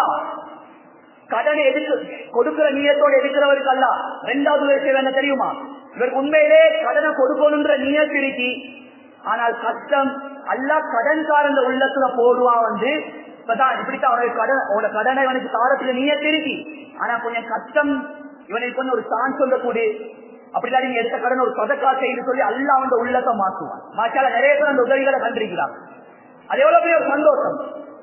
கடனை எடுத்து கொடுக்கிற நீயத்தோடு எடுக்கிறவருக்கு அல்ல ரெண்டாவது விஷயம் என்ன தெரியுமா இவருக்கு உண்மையிலே கடனை கொடுக்கணுன்ற நீயத்து இருக்கி ஆனால் கஷ்டம் அல்ல கடன்காரந்த உள்ளத்துல போடுவான் வந்து இப்பதான் இப்படித்தான் அவனுக்கு கடன் அவனோட கடனை இவனுக்கு தாரத்துல நீயத்து இருக்கி ஆனா கொஞ்சம் கஷ்டம் இவனுக்கு கொஞ்சம் ஒரு சான் சொல்லக்கூடிய அப்படிதான் நீங்க எடுத்த கடன் ஒரு சொதக்கா செய்து சொல்லி அல்ல அவன் உள்ளத்தை மாற்றுவான் மாற்றால நிறைய பேர் அந்த உதவிகளை கண்டிருக்கிறான் அது எவ்வளவு பெரிய ஒரு சந்தோஷம்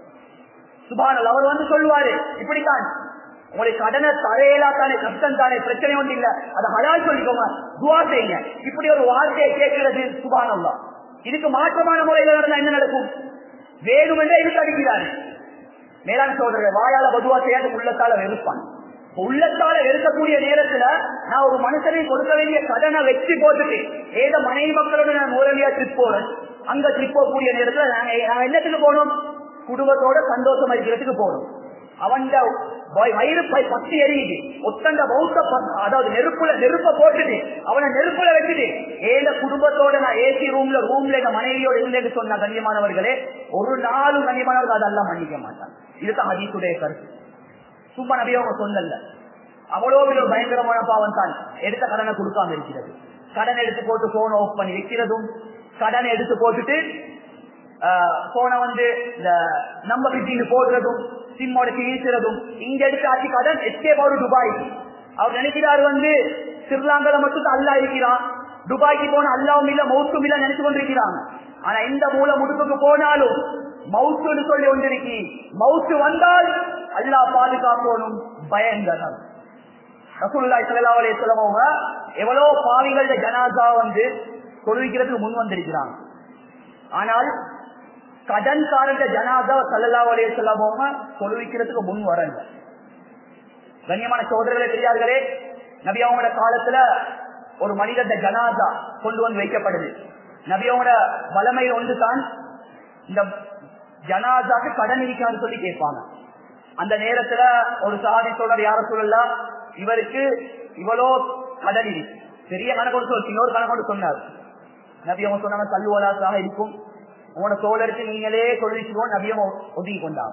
சுபானல் அவர் வந்து சொல்லுவாரு இப்படித்தான் உங்களை கடனை தரையலா தானே கஷ்டம் தானே பிரச்சனை ஒன்று இல்ல அதை ஹலால் சொல்லிக்கோங்க துவா செய்யுங்க இப்படி ஒரு வார்த்தையை கேட்கிறது சுபானல்லா இதுக்கு மாற்றமான முறையில் நடந்தா என்ன நடக்கும் வேணுமென்றே இழுத்து அடிக்கிறாரு மேலாண் சோதரர் வாயால பதுவா செய்யாத உள்ளத்தால வெறுப்பான் உள்ளத்தால வெறுக்கக்கூடிய நேரத்துல நான் ஒரு மனுஷனை கொடுக்க வேண்டிய கடனை வெற்றி போட்டுட்டு ஏதோ மனைவி மக்களோட நான் முறையா ட்ரிப் போறேன் அங்க ட்ரிப் போகக்கூடிய நேரத்துல நாங்க நாங்க என்னத்துக்கு போகணும் குடும்பத்தோட சந்தோஷம் இருக்கிறதுக்கு போகணும் அவன் வயிறு பத்தி எரியுது ஒத்தண்ட பௌத்த அதாவது நெருப்புல நெருப்ப போட்டுட்டு அவனை நெருப்புல வச்சுட்டு ஏத குடும்பத்தோட நான் ஏசி ரூம்ல ரூம்ல எங்க மனைவியோட இருந்தேன்னு சொன்ன கண்ணியமானவர்களே ஒரு நாளும் கண்ணியமானவர்கள் அதெல்லாம் மன்னிக்க மாட்டான் இதுதான் ஹதீசுடைய கருத்து சும்மா நபியவங்க சொல்லல அவ்வளவு பெரிய ஒரு பயங்கரமான பாவம் தான் எடுத்த கடனை கொடுக்காம இருக்கிறது கடன் எடுத்து போட்டு போன ஆஃப் பண்ணி வைக்கிறதும் கடனை எடுத்து போட்டுட்டு போனை வந்து இந்த நம்பர் பிட்டின்னு போடுறதும் சிம்மோட வீசுறதும் இங்க எடுத்து ஆட்சி கடன் எஸ்கேப் ஆகுது துபாய் அவர் நினைக்கிறாரு வந்து ஸ்ரீலங்கால மட்டும் அல்லா இருக்கிறான் துபாய்க்கு போன அல்லாவும் இல்ல மவுத்தும் இல்ல நினைச்சு கொண்டிருக்கிறாங்க ஆனா இந்த மூல முடுப்புக்கு போனாலும் மவுத்துன்னு சொல்லி கொண்டிருக்கி மவுத்து வந்தால் அல்லா பாதுகாக்கணும் பயங்கரம் ரசூலுல்லாஹி ஸல்லல்லாஹு அலைஹி வஸல்லம் அவங்க எவ்வளவு பாவிகள ஜனாசா வந்து தொழுவிக்கிறதுக்கு முன் வந்திருக்கிறாங்க ஆனால் கடன்காரங்க ஜனாதா சல்லல்லா அலைஹி வஸல்லம் அவங்க தொழுவிக்கிறதுக்கு முன் வரல கண்ணியமான சோதரர்களே பெரியார்களே நபி அவங்களோட காலத்துல ஒரு மனிதத்த ஜனாதா கொண்டு வந்து வைக்கப்படுது நபியோட வளமை ஒன்று தான் இந்த ஜனாதாக்கு கடன் இருக்கான்னு சொல்லி கேட்பாங்க அந்த நேரத்துல ஒரு சாதி சொல்ற யார சொல்லலாம் இவருக்கு இவ்வளோ கடன் இருக்கு பெரிய கணக்கோடு சொல்லி இன்னொரு கணக்கோடு சொன்னார் நபி அவங்க சொன்னாங்க கல்லுவலாசாக இருக்கும் உங்களோட தோழருக்கு நீங்களே சொல்லிச்சுக்கோ நபியம் ஒதுங்கி கொண்டாங்க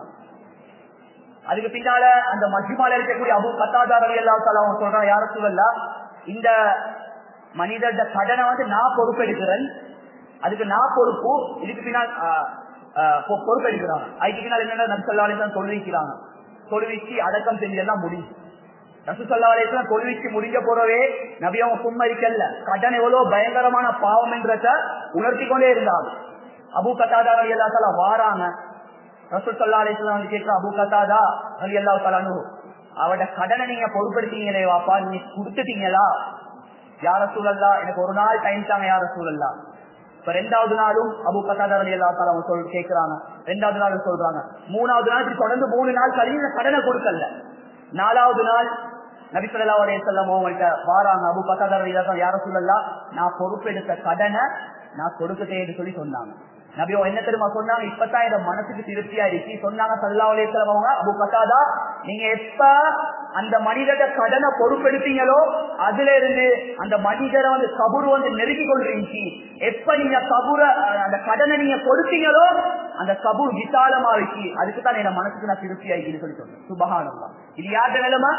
அதுக்கு பின்னால அந்த மஜ்மால இருக்கக்கூடிய அபு கத்தாதார் அலி அல்லா அவங்க சொல்றாங்க யார சொல்லலாம் இந்த மனிதர்ட கடனை வந்து நான் பொறுப்பெடுக்கிறேன் அதுக்கு நான் பொறுப்பு இதுக்கு பின்னால் பொறுப்பெடுக்கிறாங்க அதுக்கு பின்னால் என்னென்ன நம்சல்லாலேதான் தொழுவிக்கிறாங்க தொழுவிச்சு அடக்கம் செஞ்செல்லாம் முடியும் ரசூசல்லாலேதான் தொழுவிச்சு முடிஞ்ச போறவே நபி அவங்க சும்மரிக்கல்ல கடன் எவ்வளவு பயங்கரமான பாவம் என்றத உணர்த்தி கொண்டே இருந்தாங்க அபு கத்தாதார் அலி அல்லா வாராங்க ரசூல் சல்லா அலிஸ்லாம் வந்து கேட்கிற அபு கத்தாதா அலி அல்லா தலானு அவட கடனை நீங்க பொருட்படுத்தீங்களே வாப்பா நீங்க கொடுத்துட்டீங்களா யார சூழல்லா எனக்கு ஒரு நாள் டைம் தாங்க யார சூழல்லா இப்ப ரெண்டாவது நாளும் அபு கத்தாதா அலி அல்லா தலா அவங்க சொல் கேட்கிறாங்க ரெண்டாவது நாள் சொல்றாங்க மூணாவது நாள் இப்படி தொடர்ந்து மூணு நாள் கழிவு கடனை கொடுக்கல நாலாவது நாள் நபிசல்லா அலைய செல்லம் அவங்கள்ட்ட வாராங்க அபு கத்தாதா அலி அல்லா யார சூழல்லா நான் பொறுப்பெடுத்த கடனை நான் கொடுக்கட்டேன்னு சொல்லி சொன்னாங்க நபியோ என்ன தெரியுமா சொன்னாங்க இப்பதான் இந்த மனசுக்கு திருப்தியா இருக்கு சொன்னாங்க சல்லா அலேசலவங்க அபு கட்டாதா நீங்க எப்ப அந்த மனிதட கடனை பொறுப்பெடுத்தீங்களோ அதுல இருந்து அந்த மனிதரை வந்து கபுரு வந்து நெருங்கி கொண்டிருந்துச்சு எப்ப நீங்க கபுர அந்த கடனை நீங்க கொடுத்தீங்களோ அந்த கபூர் விசாலமா இருக்கு அதுக்கு தான் என் மனசுக்கு நான் திருப்தி ஆகின்னு சொல்லி சொன்னேன் சுபகானந்தா இது யார்ட நிலைமை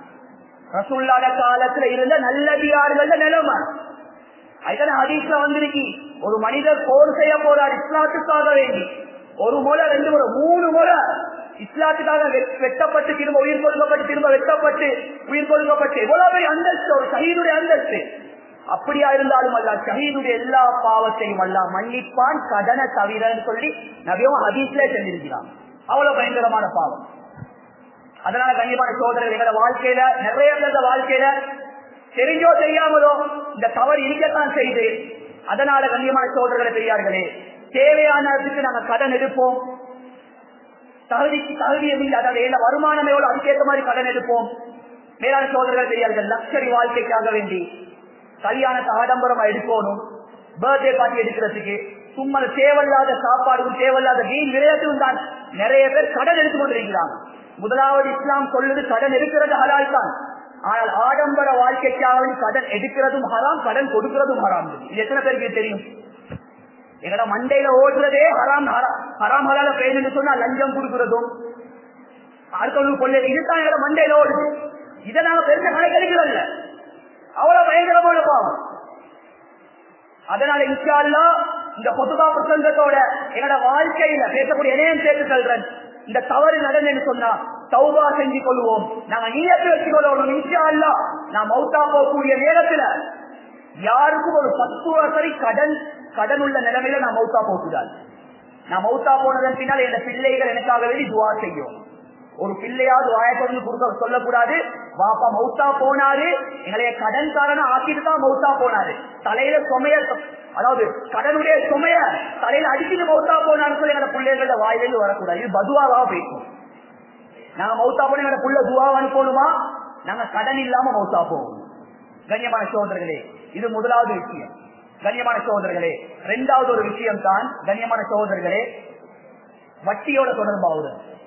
ரசூல்லாட காலத்துல இருந்த நல்லடியார்கள நிலைமை அதுதான் ஹதீஸ்ல வந்திருக்கி ஒரு மனிதர் போர் செய்ய போறார் இஸ்லாத்துக்காக வேண்டி ஒரு முறை ரெண்டு முறை மூணு முறை இஸ்லாத்துக்காக வெட்டப்பட்டு திரும்ப உயிர் கொடுக்கப்பட்டு திரும்ப வெட்டப்பட்டு உயிர் கொடுக்கப்பட்டு எவ்வளவு பெரிய அந்தஸ்து ஒரு ஷஹீதுடைய அந்தஸ்து அப்படியா இருந்தாலும் அல்ல ஷஹீதுடைய எல்லா பாவத்தையும் அல்ல மன்னிப்பான் கடனை தவிரன்னு சொல்லி நபியும் ஹதீஸ்ல செஞ்சிருக்கிறான் அவ்வளவு பயங்கரமான பாவம் அதனால கண்டிப்பான சோதரர்கள் எங்களோட வாழ்க்கையில நிறைய பேர் வாழ்க்கையில தெரிஞ்சோ தெரியாமலோ இந்த தவறு இருக்கத்தான் செய்து அதனால கண்ணியமான சோதரர்களை பெரியார்களே தேவையானதுக்கு நாங்க கடன் எடுப்போம் தகுதிக்கு தகுதி இல்லை அதாவது என்ன வருமானம் எவ்வளவு அதுக்கேற்ற மாதிரி கடன் எடுப்போம் மேலான சோதரர்கள் பெரியார்கள் லக்ஷரி வாழ்க்கைக்காக வேண்டி கல்யாணத்தை ஆடம்பரமா எடுக்கணும் பர்த்டே பார்ட்டி எடுக்கிறதுக்கு சும்மா தேவையில்லாத சாப்பாடுக்கும் தேவையில்லாத வீண் விளையாட்டுக்கும் தான் நிறைய பேர் கடன் எடுத்துக் கொண்டிருக்கிறாங்க முதலாவது இஸ்லாம் சொல்லுது கடன் எடுக்கிறது ஹலால் தான் ஆனால் ஆடம்பர வாழ்க்கைக்காக கடன் எடுக்கிறதும் ஹராம் கடன் கொடுக்கிறதும் ஹராம் இது எத்தனை பேருக்கு தெரியும் எங்கட மண்டையில ஓடுறதே ஹராம் ஹராம் ஹலால பேருந்து சொன்னா லஞ்சம் கொடுக்கிறதும் அடுத்தவங்க கொள்ள இதுதான் எங்கட மண்டையில ஓடுது இதை நாங்க பெருச கணக்கெடுக்கிறல்ல அவ்வளவு பயங்கரமான பாவம் அதனால இன்ஷால்லா இந்த பொதுவா பிரசங்கத்தோட என்னோட வாழ்க்கையில பேசக்கூடிய இணையம் சேர்த்து சொல்றேன் இந்த தவறு நடந்தேன்னு சொன்னா தௌபா செஞ்சு கொள்வோம் நாங்க நீயத்தை வச்சுக்கொள்ளணும் இன்ஷா அல்லா நான் மௌத்தா போகக்கூடிய நேரத்துல யாருக்கும் ஒரு பத்து வசதி கடன் கடன் உள்ள நிலைமையில நான் மௌத்தா போகக்கூடாது நான் மௌத்தா போனதன் பின்னால் என் பிள்ளைகள் எனக்காக வேண்டி துவா செய்யும் ஒரு பிள்ளையாவது வாயத்தொடர்ந்து கொடுக்க சொல்லக்கூடாது வாப்பா மௌத்தா போனாரு எங்களைய கடன்காரன ஆக்கிட்டு தான் மௌத்தா போனாரு தலையில சுமைய அதாவது கடனுடைய சுமைய தலையில அடிச்சுட்டு மௌத்தா போனான்னு சொல்லி எங்க பிள்ளைகளோட வாயிலிருந்து வரக்கூடாது இது பதுவாவாக பேசும் நாங்க மௌத்தா போன எங்க புள்ள துவாவா அனுப்பணுமா நாங்க கடன் இல்லாம மௌத்தா போவோம் கண்ணியமான சோதர்களே இது முதலாவது விஷயம் கண்ணியமான சோதர்களே இரண்டாவது ஒரு விஷயம் தான் கண்ணியமான சோதர்களே வட்டியோட தொடர்பாவது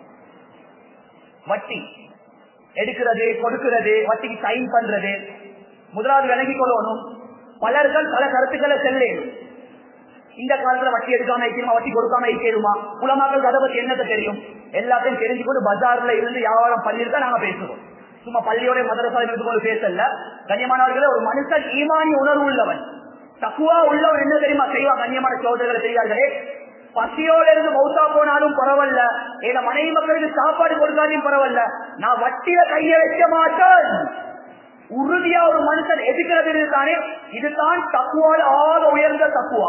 வட்டி எடுக்கிறது கொடுக்கிறது வட்டிக்கு சைன் பண்றது முதலாவது விலகிக் கொள்ளணும் பலர்கள் பல கருத்துக்களை செல்லேன் இந்த காலத்துல வட்டி எடுக்காம வைக்கணுமா வட்டி கொடுக்காம வைக்கணுமா குலமாக்கள் அதை பத்தி என்னத்தை தெரியும் எல்லாத்தையும் தெரிஞ்சுக்கொண்டு பஜார்ல இருந்து வியாபாரம் பண்ணிருக்கா நாங்க பேசுவோம் சும்மா பள்ளியோட மதரசா இருந்து கொண்டு பேசல கண்ணியமானவர்களே ஒரு மனுஷன் ஈமானி உணர்வு உள்ளவன் தக்குவா உள்ளவன் என்ன தெரியுமா செய்வா கண்ணியமான சோதரர்களை தெரியார்களே பசியோட இருந்து மௌத்தா போனாலும் பரவாயில்ல என் மனைவி மக்களுக்கு சாப்பாடு கொடுத்தாலும் பரவாயில்ல நான் வட்டியில கைய வைக்க மாட்டேன் உறுதியா ஒரு மனுஷன் எதுக்கிறது தானே இதுதான் தக்குவால் ஆக உயர்ந்த தக்குவா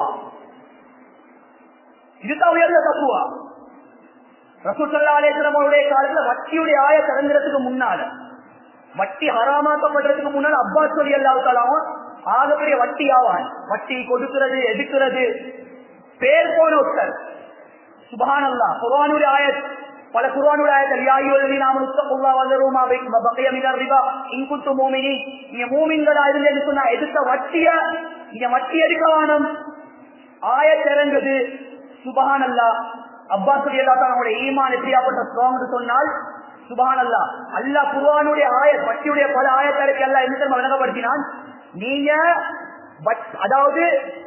இதுதான் உயர்ந்த தக்குவா ரசூசல்லாலேஸ்வரமுடைய காலத்துல வட்டியுடைய ஆய திறந்துறதுக்கு முன்னால வட்டி ஹராமாக்கப்படுறதுக்கு முன்னால அப்பாஸ் சொல்லி அல்லாவுத்தாலும் ஆகப்பெரிய வட்டி ஆவான் வட்டி கொடுக்கிறது எடுக்கிறது பேர் போன ஒருத்தர் சுபானல்லா குரானுடைய ஆய பல குர்ஆனுடைய ஆயத்தில் யா அய்யுஹல்லதீன ஆமனு தக்குல்லாஹ வதரு மா பக்கிய மினர் ரிபா இன் குன்தும் மூமினீன் நீங்க மூமின்களா இருந்தேன்னு சொன்னா எதுக்க வட்டிய நீங்க வட்டி எடுக்க வேணும் ஆயத் இறங்குது சுபஹானல்லா அப்பாஸ் ரலியல்லாஹு தஆலா ஈமான் எப்படியாப்பட்ட ஸ்ட்ராங் சொன்னால் சுபஹானல்லா அல்லாஹ் குர்ஆனுடைய ஆயத் வட்டியுடைய பல ஆயத்தருக்கு எல்லாம் என்ன தெரியுமா விளங்கப்படுத்தினான் நீங்க வட்- அதாவது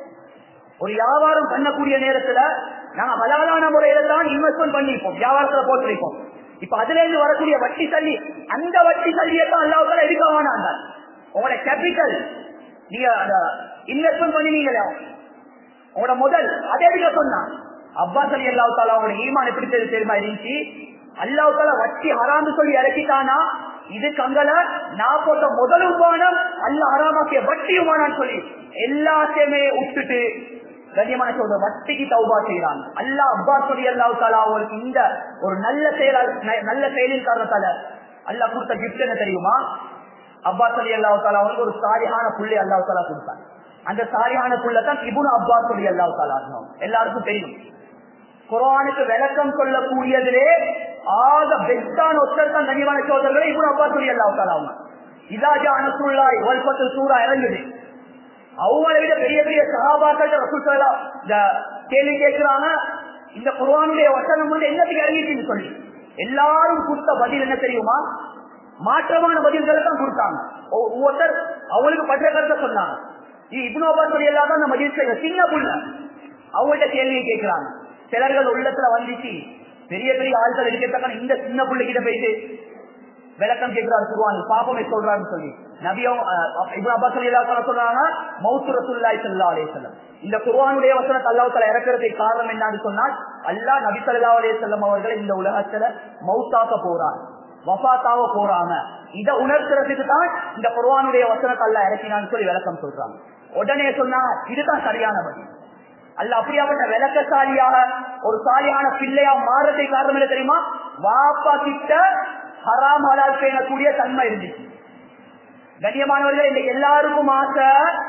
ஒரு வியாபாரம் பண்ணக்கூடிய நேரத்துல நாங்க ஹலாலான முறையில தான் இன்வெஸ்ட்மெண்ட் பண்ணிருப்போம் வியாபாரத்துல போட்டிருப்போம் இப்ப அதுல இருந்து வரக்கூடிய வட்டி சல்லி அந்த வட்டி சல்லியை தான் அல்லாவுக்கால எடுக்க வேணாம் உங்களோட கேபிட்டல் நீங்க இன்வெஸ்ட்மெண்ட் பண்ணினீங்களே உங்களோட முதல் அதே எடுக்க சொன்னா அப்பாஸ் அலி அல்லாஹ் தாலா அவங்களோட ஈமான் எப்படி தெரி- தெரியுமா இருந்துச்சு அல்லாஹ் தாலா வட்டி ஹராம்னு சொல்லி இறக்கிட்டானா இது கங்கல நான் போட்ட முதலும் வானம் அல்ல ஹராமாக்கிய வட்டியும் வானான்னு சொல்லி எல்லாத்தையுமே விட்டுட்டு கண்ணியமான சொல்ற வட்டிக்கு தௌபா செய்யறாங்க அல்லாஹ் அப்பாஸ் அலி அல்லாஹ் தாலா அவங்களுக்கு இந்த ஒரு நல்ல செயலால் ந- நல்ல செயலின் காரணத்தால அல்லாஹ் கொடுத்த கிஃப்ட் என்ன தெரியுமா அப்பாஸ் அலி அல்லாஹ் தாலா அவங்களுக்கு ஒரு சாரியான புள்ளி அல்லாஹ் தாலா கொடுத்தாங்க அந்த சாரியான புள்ள தான் இபுன் அப்பாஸ் அலி அல்லாஹ் தாலா எல்லாருக்கும் தெரியும் குரானுக்கு விளக்கம் சொல்லக்கூடியதிலே ஆக பெஸ்டான ஒருத்தர் தான் கண்ணியமான சோதரர்களை இபுன் அப்பாஸ் அலி அல்லாஹ் தாலா அவங்க இதாஜா அனசுல்லாய் வல்பத்து சூரா இறங்குது அவங்களை விட பெரிய பெரிய சகாபாக்கள் ரசூல் ஸல்லல்லாஹு இந்த கேள்வி கேட்கிறாங்க இந்த குர்ஆனுடைய வசனம் வந்து என்னத்துக்கு இறங்கிச்சுன்னு சொல்லி எல்லாரும் கொடுத்த பதில் என்ன தெரியுமா மாற்றமான பதில்களை தான் கொடுத்தாங்க ஒ- ஒவ்வொருத்தர் அவங்களுக்கு பற்ற கருத்தை சொன்னாங்க இது இப்னு அப்பாஸ் சொல்லி எல்லாம் அந்த மதில் செய்ய சின்ன புள்ள அவங்கள்ட்ட கேள்வியை கேட்கிறாங்க சிலர்கள் உள்ளத்துல வந்துச்சு பெரிய பெரிய ஆட்கள் இருக்கத்தக்க இந்த சின்ன புள்ள கிட்ட போயிட்டு விளக்கம் கேட்கிறாரு குருவான் பாப்பமே சொல்றாருன்னு சொல்லி நபியும் இப்னு அப்பாஸ் ரலியல்லாஹு சொல்றாங்க மௌத்து ரசூலுல்லாஹி ஸல்லல்லாஹு அலைஹி வஸல்லம் இந்த குர்ஆனுடைய வசனத்தை அல்லாஹ் தஆலா இறக்குறதுக்கு காரணம் என்னன்னு சொன்னால் அல்லாஹ் நபி ஸல்லல்லாஹு அலைஹி வஸல்லம் அவர்களை இந்த உலகத்துல மௌத்தாக்க போறார் வஃபாத்தாவ போறாங்க இத உணர்த்துறதுக்கு தான் இந்த குர்ஆனுடைய வசனத்தை அல்லாஹ் இறக்கினான்னு சொல்லி விளக்கம் சொல்றாங்க உடனே சொன்னா இதுதான் சரியான பதில் அல்ல அப்படியாப்பட்ட விளக்கசாலியாக ஒரு சாலியான பிள்ளையா மாறதை காரணம் என்ன தெரியுமா வாப்பா கிட்ட ஹராம் ஹலால் பேணக்கூடிய தன்மை இருந்துச்சு கண்ணியமானவர்கள் இன்னைக்கு எல்லாருக்கும் ஆசை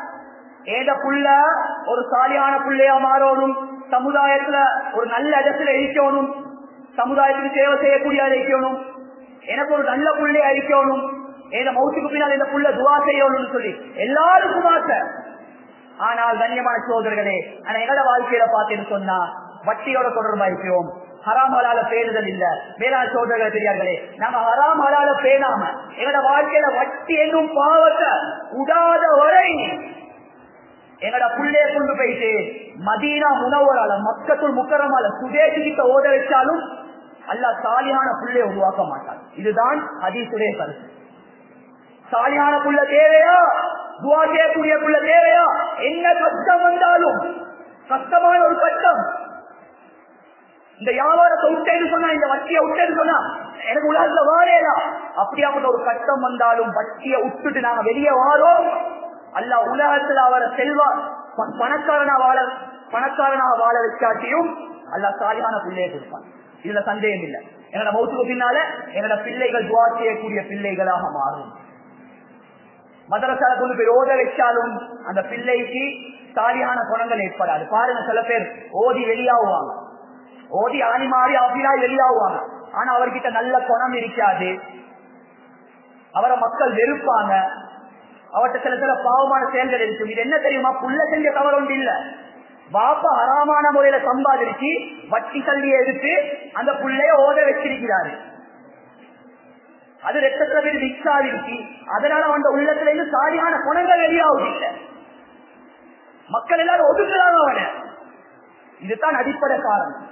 ஏத புள்ள ஒரு சாலியான பிள்ளையா மாறணும் சமுதாயத்துல ஒரு நல்ல இடத்துல இருக்கணும் சமுதாயத்துக்கு சேவை செய்யக்கூடிய இருக்கணும் எனக்கு ஒரு நல்ல புள்ளையா இருக்கணும் ஏத மௌத்துக்கு பின்னால் இந்த புள்ள துவா செய்யணும்னு சொல்லி எல்லாருக்கும் ஆசை ஆனால் கண்ணியமான சோதர்களே ஆனா எங்களோட வாழ்க்கையில பார்த்தேன்னு சொன்னா வட்டியோட தொடர்பாயிருக்கிறோம் ஹராம் ஹலால பேணுதல் இல்ல மேலான சோதரர்களை தெரியார்களே நாங்க ஹராம் ஹலால பேணாம எங்களோட வாழ்க்கையில வட்டி என்னும் பாவத்தை உடாத வரை எங்கட புள்ளைய கொண்டு போயிட்டு மதீனா முனவரால மக்கத்துள் முக்கரமால சுதேசிக்கிட்ட ஓத வச்சாலும் அல்லாஹ் சாலியான புள்ளைய உருவாக்க மாட்டான் இதுதான் ஹதீசுடைய கருத்து சாலியான புள்ள தேவையா துவா செய்யக்கூடிய புள்ள தேவையா என்ன கஷ்டம் வந்தாலும் கஷ்டமான ஒரு கஷ்டம் இந்த வியாபாரத்தை விட்டேன்னு சொன்னா இந்த வட்டியை விட்டேன்னு சொன்னா எனக்கு உலகத்துல வாரேடா அப்படியாப்பட்ட ஒரு கஷ்டம் வந்தாலும் வட்டியை விட்டுட்டு நாங்க வெளியே வாரோம் அல்ல உலகத்துல அவரை செல்வா ப- பணக்காரனா வாழ பணக்காரனாக வாழ வச்சாட்டியும் அல்ல சாலியான பிள்ளையை கொடுப்பான் இதுல சந்தேகம் இல்லை எங்களோட மௌத்துக்கு பின்னால எங்களோட பிள்ளைகள் துவா செய்யக்கூடிய பிள்ளைகளாக மாறும் மதரசால கொண்டு போய் ஓத வச்சாலும் அந்த பிள்ளைக்கு சாலியான குணங்கள் ஏற்படாது பாருங்க சில பேர் ஓதி வெளியாகுவாங்க ஓதி ஆணி மாறி ஆபினா வெளியாகுவாங்க ஆனா அவர்கிட்ட நல்ல குணம் இருக்காது அவரை மக்கள் வெறுப்பாங்க அவர்கிட்ட சில சில பாவமான செயல்கள் இருக்கும் இது என்ன தெரியுமா புள்ள செஞ்ச தவறு ஒன்று இல்ல பாப்பா ஹராமான முறையில சம்பாதிச்சு வட்டி கல்வியை எடுத்து அந்த புள்ளைய ஓத வச்சிருக்கிறாரு அது ரத்தத்துல போய் மிக்ஸ் ஆகிருச்சு அதனால அவன் உள்ளத்துல இருந்து சாரியான குணங்கள் வெளியாகுது இல்ல மக்கள் எல்லாரும் ஒதுக்குறாங்க அவனை இதுதான் அடிப்படை காரணம்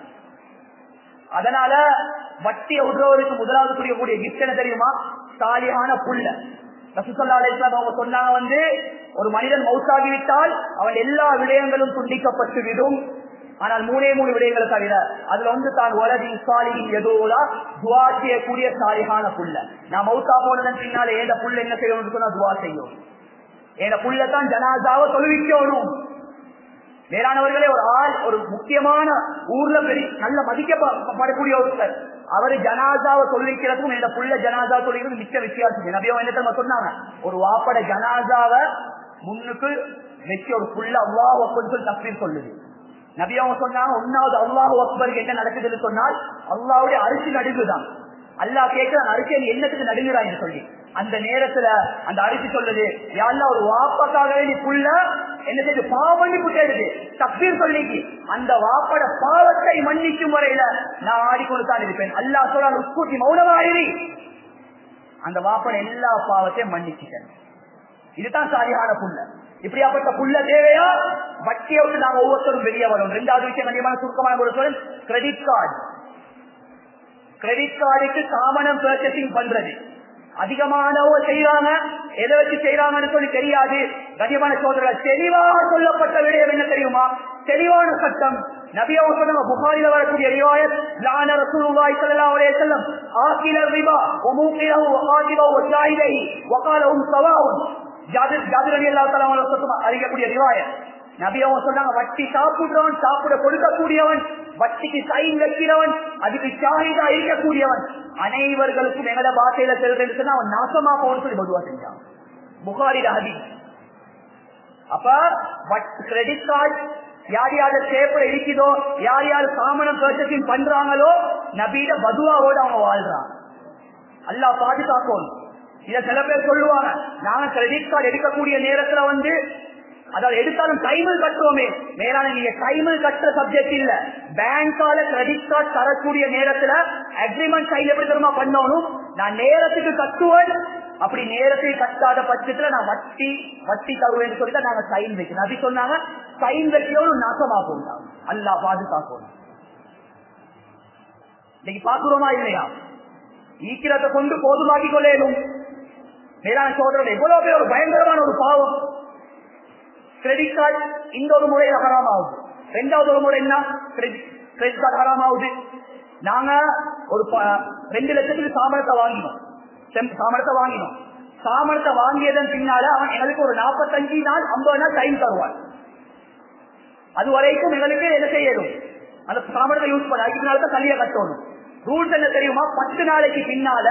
அதனால வட்டியை விடுறவருக்கு முதலாவது புரியக்கூடிய கிஃப்ட் என்ன தெரியுமா சாலியான புள்ள ரசூசல்லா அலைஹிஸ்ஸலாம் அவங்க சொன்னாங்க வந்து ஒரு மனிதன் மௌத்தாகி விட்டால் அவன் எல்லா விடயங்களும் துண்டிக்கப்பட்டு விடும் ஆனால் மூணே மூணு விடயங்களை தவிர அதுல வந்து தான் வலதி சாலியின் எதோலா துவா செய்யக்கூடிய சாலிகான புள்ள நான் மௌத்தா போனதன் பின்னால ஏத புள்ள என்ன செய்யணும்னு சொன்னா துவா செய்யும் ஏத புள்ள தான் ஜனாதாவை தொழுவிக்கணும் வேளாணவர்களே ஒரு ஆள் ஒரு முக்கியமான ஊர்ல பெரிய நல்ல மதிக்கப்படக்கூடிய ஒருத்தர் அவரு ஜனாதாவை சொல்லிக்கிறதுக்கும் இந்த புள்ள ஜனாதா சொல்லிக்கிறது மிச்ச வித்தியாசம் நபியோ என்ன தெரியுமா சொன்னாங்க ஒரு வாப்பட ஜனாதாவை முன்னுக்கு வச்சு ஒரு புள்ள அவ்வா சொல்லி தப்பீர் சொல்லுது நபி அவங்க சொன்னாங்க ஒன்னாவது அல்லாஹ் அக்பருக்கு என்ன நடக்குதுன்னு சொன்னால் அல்லாவுடைய அரிசி நடுங்குதான் அல்லாஹ் கேட்கிறான் அரிசி நீ என்னத்துக்கு நடுங்குறான்னு சொல்லி அந்த நேரத்துல அந்த அரிசி சொல்லுது யாரெல்லாம் ஒரு வாப்பக்காகவே நீ புள்ள என்ன செய்து பாவம் புட்டெடுது தப்பீர் சொல்லிக்கு அந்த வாப்பட பாவத்தை மன்னிக்கும் வரையில நான் ஆடிக்கொண்டு தான் இருப்பேன் அல்லாஹ் சொல்றான் உட்கூட்டி மௌனமாயிரி அந்த வாப்பட எல்லா பாவத்தையும் மன்னிச்சுட்டேன் இதுதான் சாரியான புள்ள இப்படியாப்பட்ட புள்ள தேவையா வட்டியை விட்டு நாங்க ஒவ்வொருத்தரும் வெளியே வரும் ரெண்டாவது விஷயம் கண்டிப்பான சுருக்கமான ஒரு சொல் கிரெடிட் கார்டு கிரெடிட் கார்டுக்கு காமனம் பர்ச்சேசிங் பண்றது அதிகமானவங்க செய்யறாங்க எதை வச்சு செய்யறாங்கன்னு சொல்லி தெரியாது கனியமான சோதரர்கள் தெளிவாக சொல்லப்பட்ட விடயம் என்ன தெரியுமா தெளிவான சட்டம் நபியாவும் சொன்னாங்க புகாரில வரக்கூடிய ரிவாயத் லான ரசூலுல்லாஹி ஸல்லல்லாஹு அலைஹி வஸல்லம் ஆகில ரிபா வமூகிலஹு வகாதிபஹு வஜாஹிலஹி வகாலஹும் சவாவுன் ஜாபிர் ஜாபிர் ரலியல்லாஹு தஆலா அவர்கள் அறியக்கூடிய ரிவாயத் நபி அவங்க சொன்னாங்க வட்டி சாப்பிடுறவன் சாப்பிட கொடுக்கக்கூடியவன் வட்டிக்கு சைன் வைக்கிறவன் அதுக்கு சாகிதா இருக்கக்கூடியவன் அனைவர்களுக்கும் எங்கட பாஷையில செல்றேன்னு சொன்னா அவன் நாசமா போன்னு சொல்லி பொதுவா செஞ்சான் புகாரி ஹதி அப்ப கிரெடிட் கார்டு யார் யார் சேப்ப இருக்குதோ யார் யார் சாமனம் பர்ச்சேசிங் பண்றாங்களோ நபீட பதுவாவோட அவங்க வாழ்றாங்க அல்லா பாதுகாக்கும் இத சில பேர் சொல்லுவாங்க நாங்க கிரெடிட் கார்டு எடுக்கக்கூடிய நேரத்துல வந்து அதாவது எடுத்தாலும் டைமில் கட்டுவோமே மேலான நீங்க டைமில் கட்டுற சப்ஜெக்ட் இல்ல பேங்கால கிரெடிட் கார்டு தரக்கூடிய நேரத்துல அக்ரிமெண்ட் சைன் எப்படி தெரியுமா பண்ணணும் நான் நேரத்துக்கு கட்டுவேன் அப்படி நேரத்துக்கு கட்டாத பட்சத்துல நான் வட்டி வட்டி தருவேன்னு சொல்லி தான் நாங்க சைன் வைக்கணும் அப்படி சொன்னாங்க சைன் வைக்கிறவனும் நாசமா போட்டாங்க அல்லா பாதுகாக்கணும் இன்னைக்கு பாக்குறோமா இல்லையா ஈக்கிறத கொண்டு போதுமாக்கி கொள்ளேனும் மேலான சோதரன் எவ்வளவு பேர் ஒரு பயங்கரமான ஒரு பாவம் கிரெடிட் கார்டு இந்த ஒரு முறையில் ஹராம் ஆகுது ரெண்டாவது ஒரு முறை என்ன கிரெடிட் கார்டு ஹராம் ஆகுது நாங்க ஒரு ரெண்டு லட்சத்துக்கு சாமரத்தை வாங்கினோம் சாமரத்தை வாங்கினோம் சாமரத்தை வாங்கியதன் பின்னால அவன் எங்களுக்கு ஒரு நாற்பத்தஞ்சு நாள் ஐம்பது நாள் டைம் தருவான் அது வரைக்கும் எங்களுக்கு என்ன செய்யணும் அந்த சாமரத்தை யூஸ் பண்ண அதுக்கு பின்னால தான் தள்ளிய கட்டணும் ரூல்ஸ் என்ன தெரியுமா பத்து நாளைக்கு பின்னால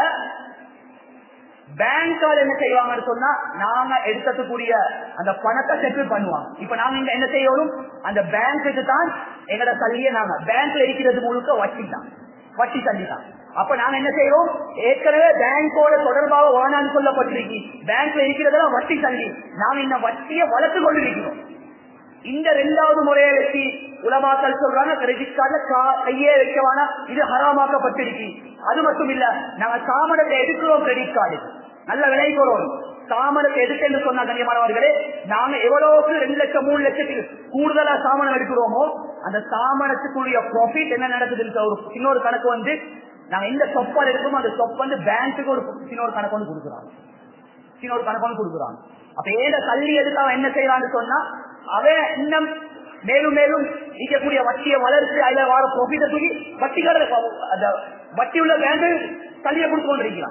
பேங்கால் என்ன செய்வாங்கன்னு சொன்னா நாங்க எடுக்கக்கூடிய அந்த பணத்தை செட்டில் பண்ணுவாங்க இப்ப நாங்க இங்க என்ன செய்யணும் அந்த பேங்க்குக்கு தான் எங்கட தள்ளிய நாங்க பேங்க்ல இருக்கிறது முழுக்க வட்டி தான் வட்டி தள்ளி தான் அப்ப நாங்க என்ன செய்யறோம் ஏற்கனவே பேங்கோட தொடர்பாக வானான்னு சொல்லப்பட்டிருக்கு பேங்க்ல இருக்கிறதெல்லாம் வட்டி தள்ளி நாங்க இந்த வட்டியை வளர்த்து கொண்டிருக்கிறோம் இந்த ரெண்டாவது முறையை வச்சு உலமாக்கல் சொல்றாங்க கிரெடிட் கார்டுல கையே வைக்கவானா இது ஹராமாக்கப்பட்டிருக்கு அது மட்டும் இல்ல நாங்க சாமனத்தை எடுக்கிறோம் கிரெடிட் கார்டு நல்ல விலை போறோம் சாமனத்தை எதுக்கு என்று சொன்னா கண்ணியமானவர்களே நாங்க எவ்வளவுக்கு ரெண்டு லட்சம் மூணு லட்சத்துக்கு கூடுதலா சாமனம் எடுக்கிறோமோ அந்த சாமனத்துக்குரிய ப்ராஃபிட் என்ன நடக்குதுன்னு ஒரு இன்னொரு கணக்கு வந்து நாங்க எந்த சொப்பால் எடுக்கோமோ அந்த சொப் வந்து பேங்க்குக்கு ஒரு இன்னொரு கணக்கு வந்து கொடுக்குறாங்க இன்னொரு கணக்கு வந்து கொடுக்குறாங்க அப்ப ஏத தள்ளி எடுத்து அவன் என்ன செய்யறான்னு சொன்னா அவன் இன்னும் மேலும் மேலும் இருக்கக்கூடிய வட்டியை வளர்த்து அதுல வர ப்ராஃபிட்டை தூக்கி வட்டிக்கார அந்த வட்டி உள்ள பேங்க் தள்ளிய கொடுத்து கொண்டிருக்கிறான்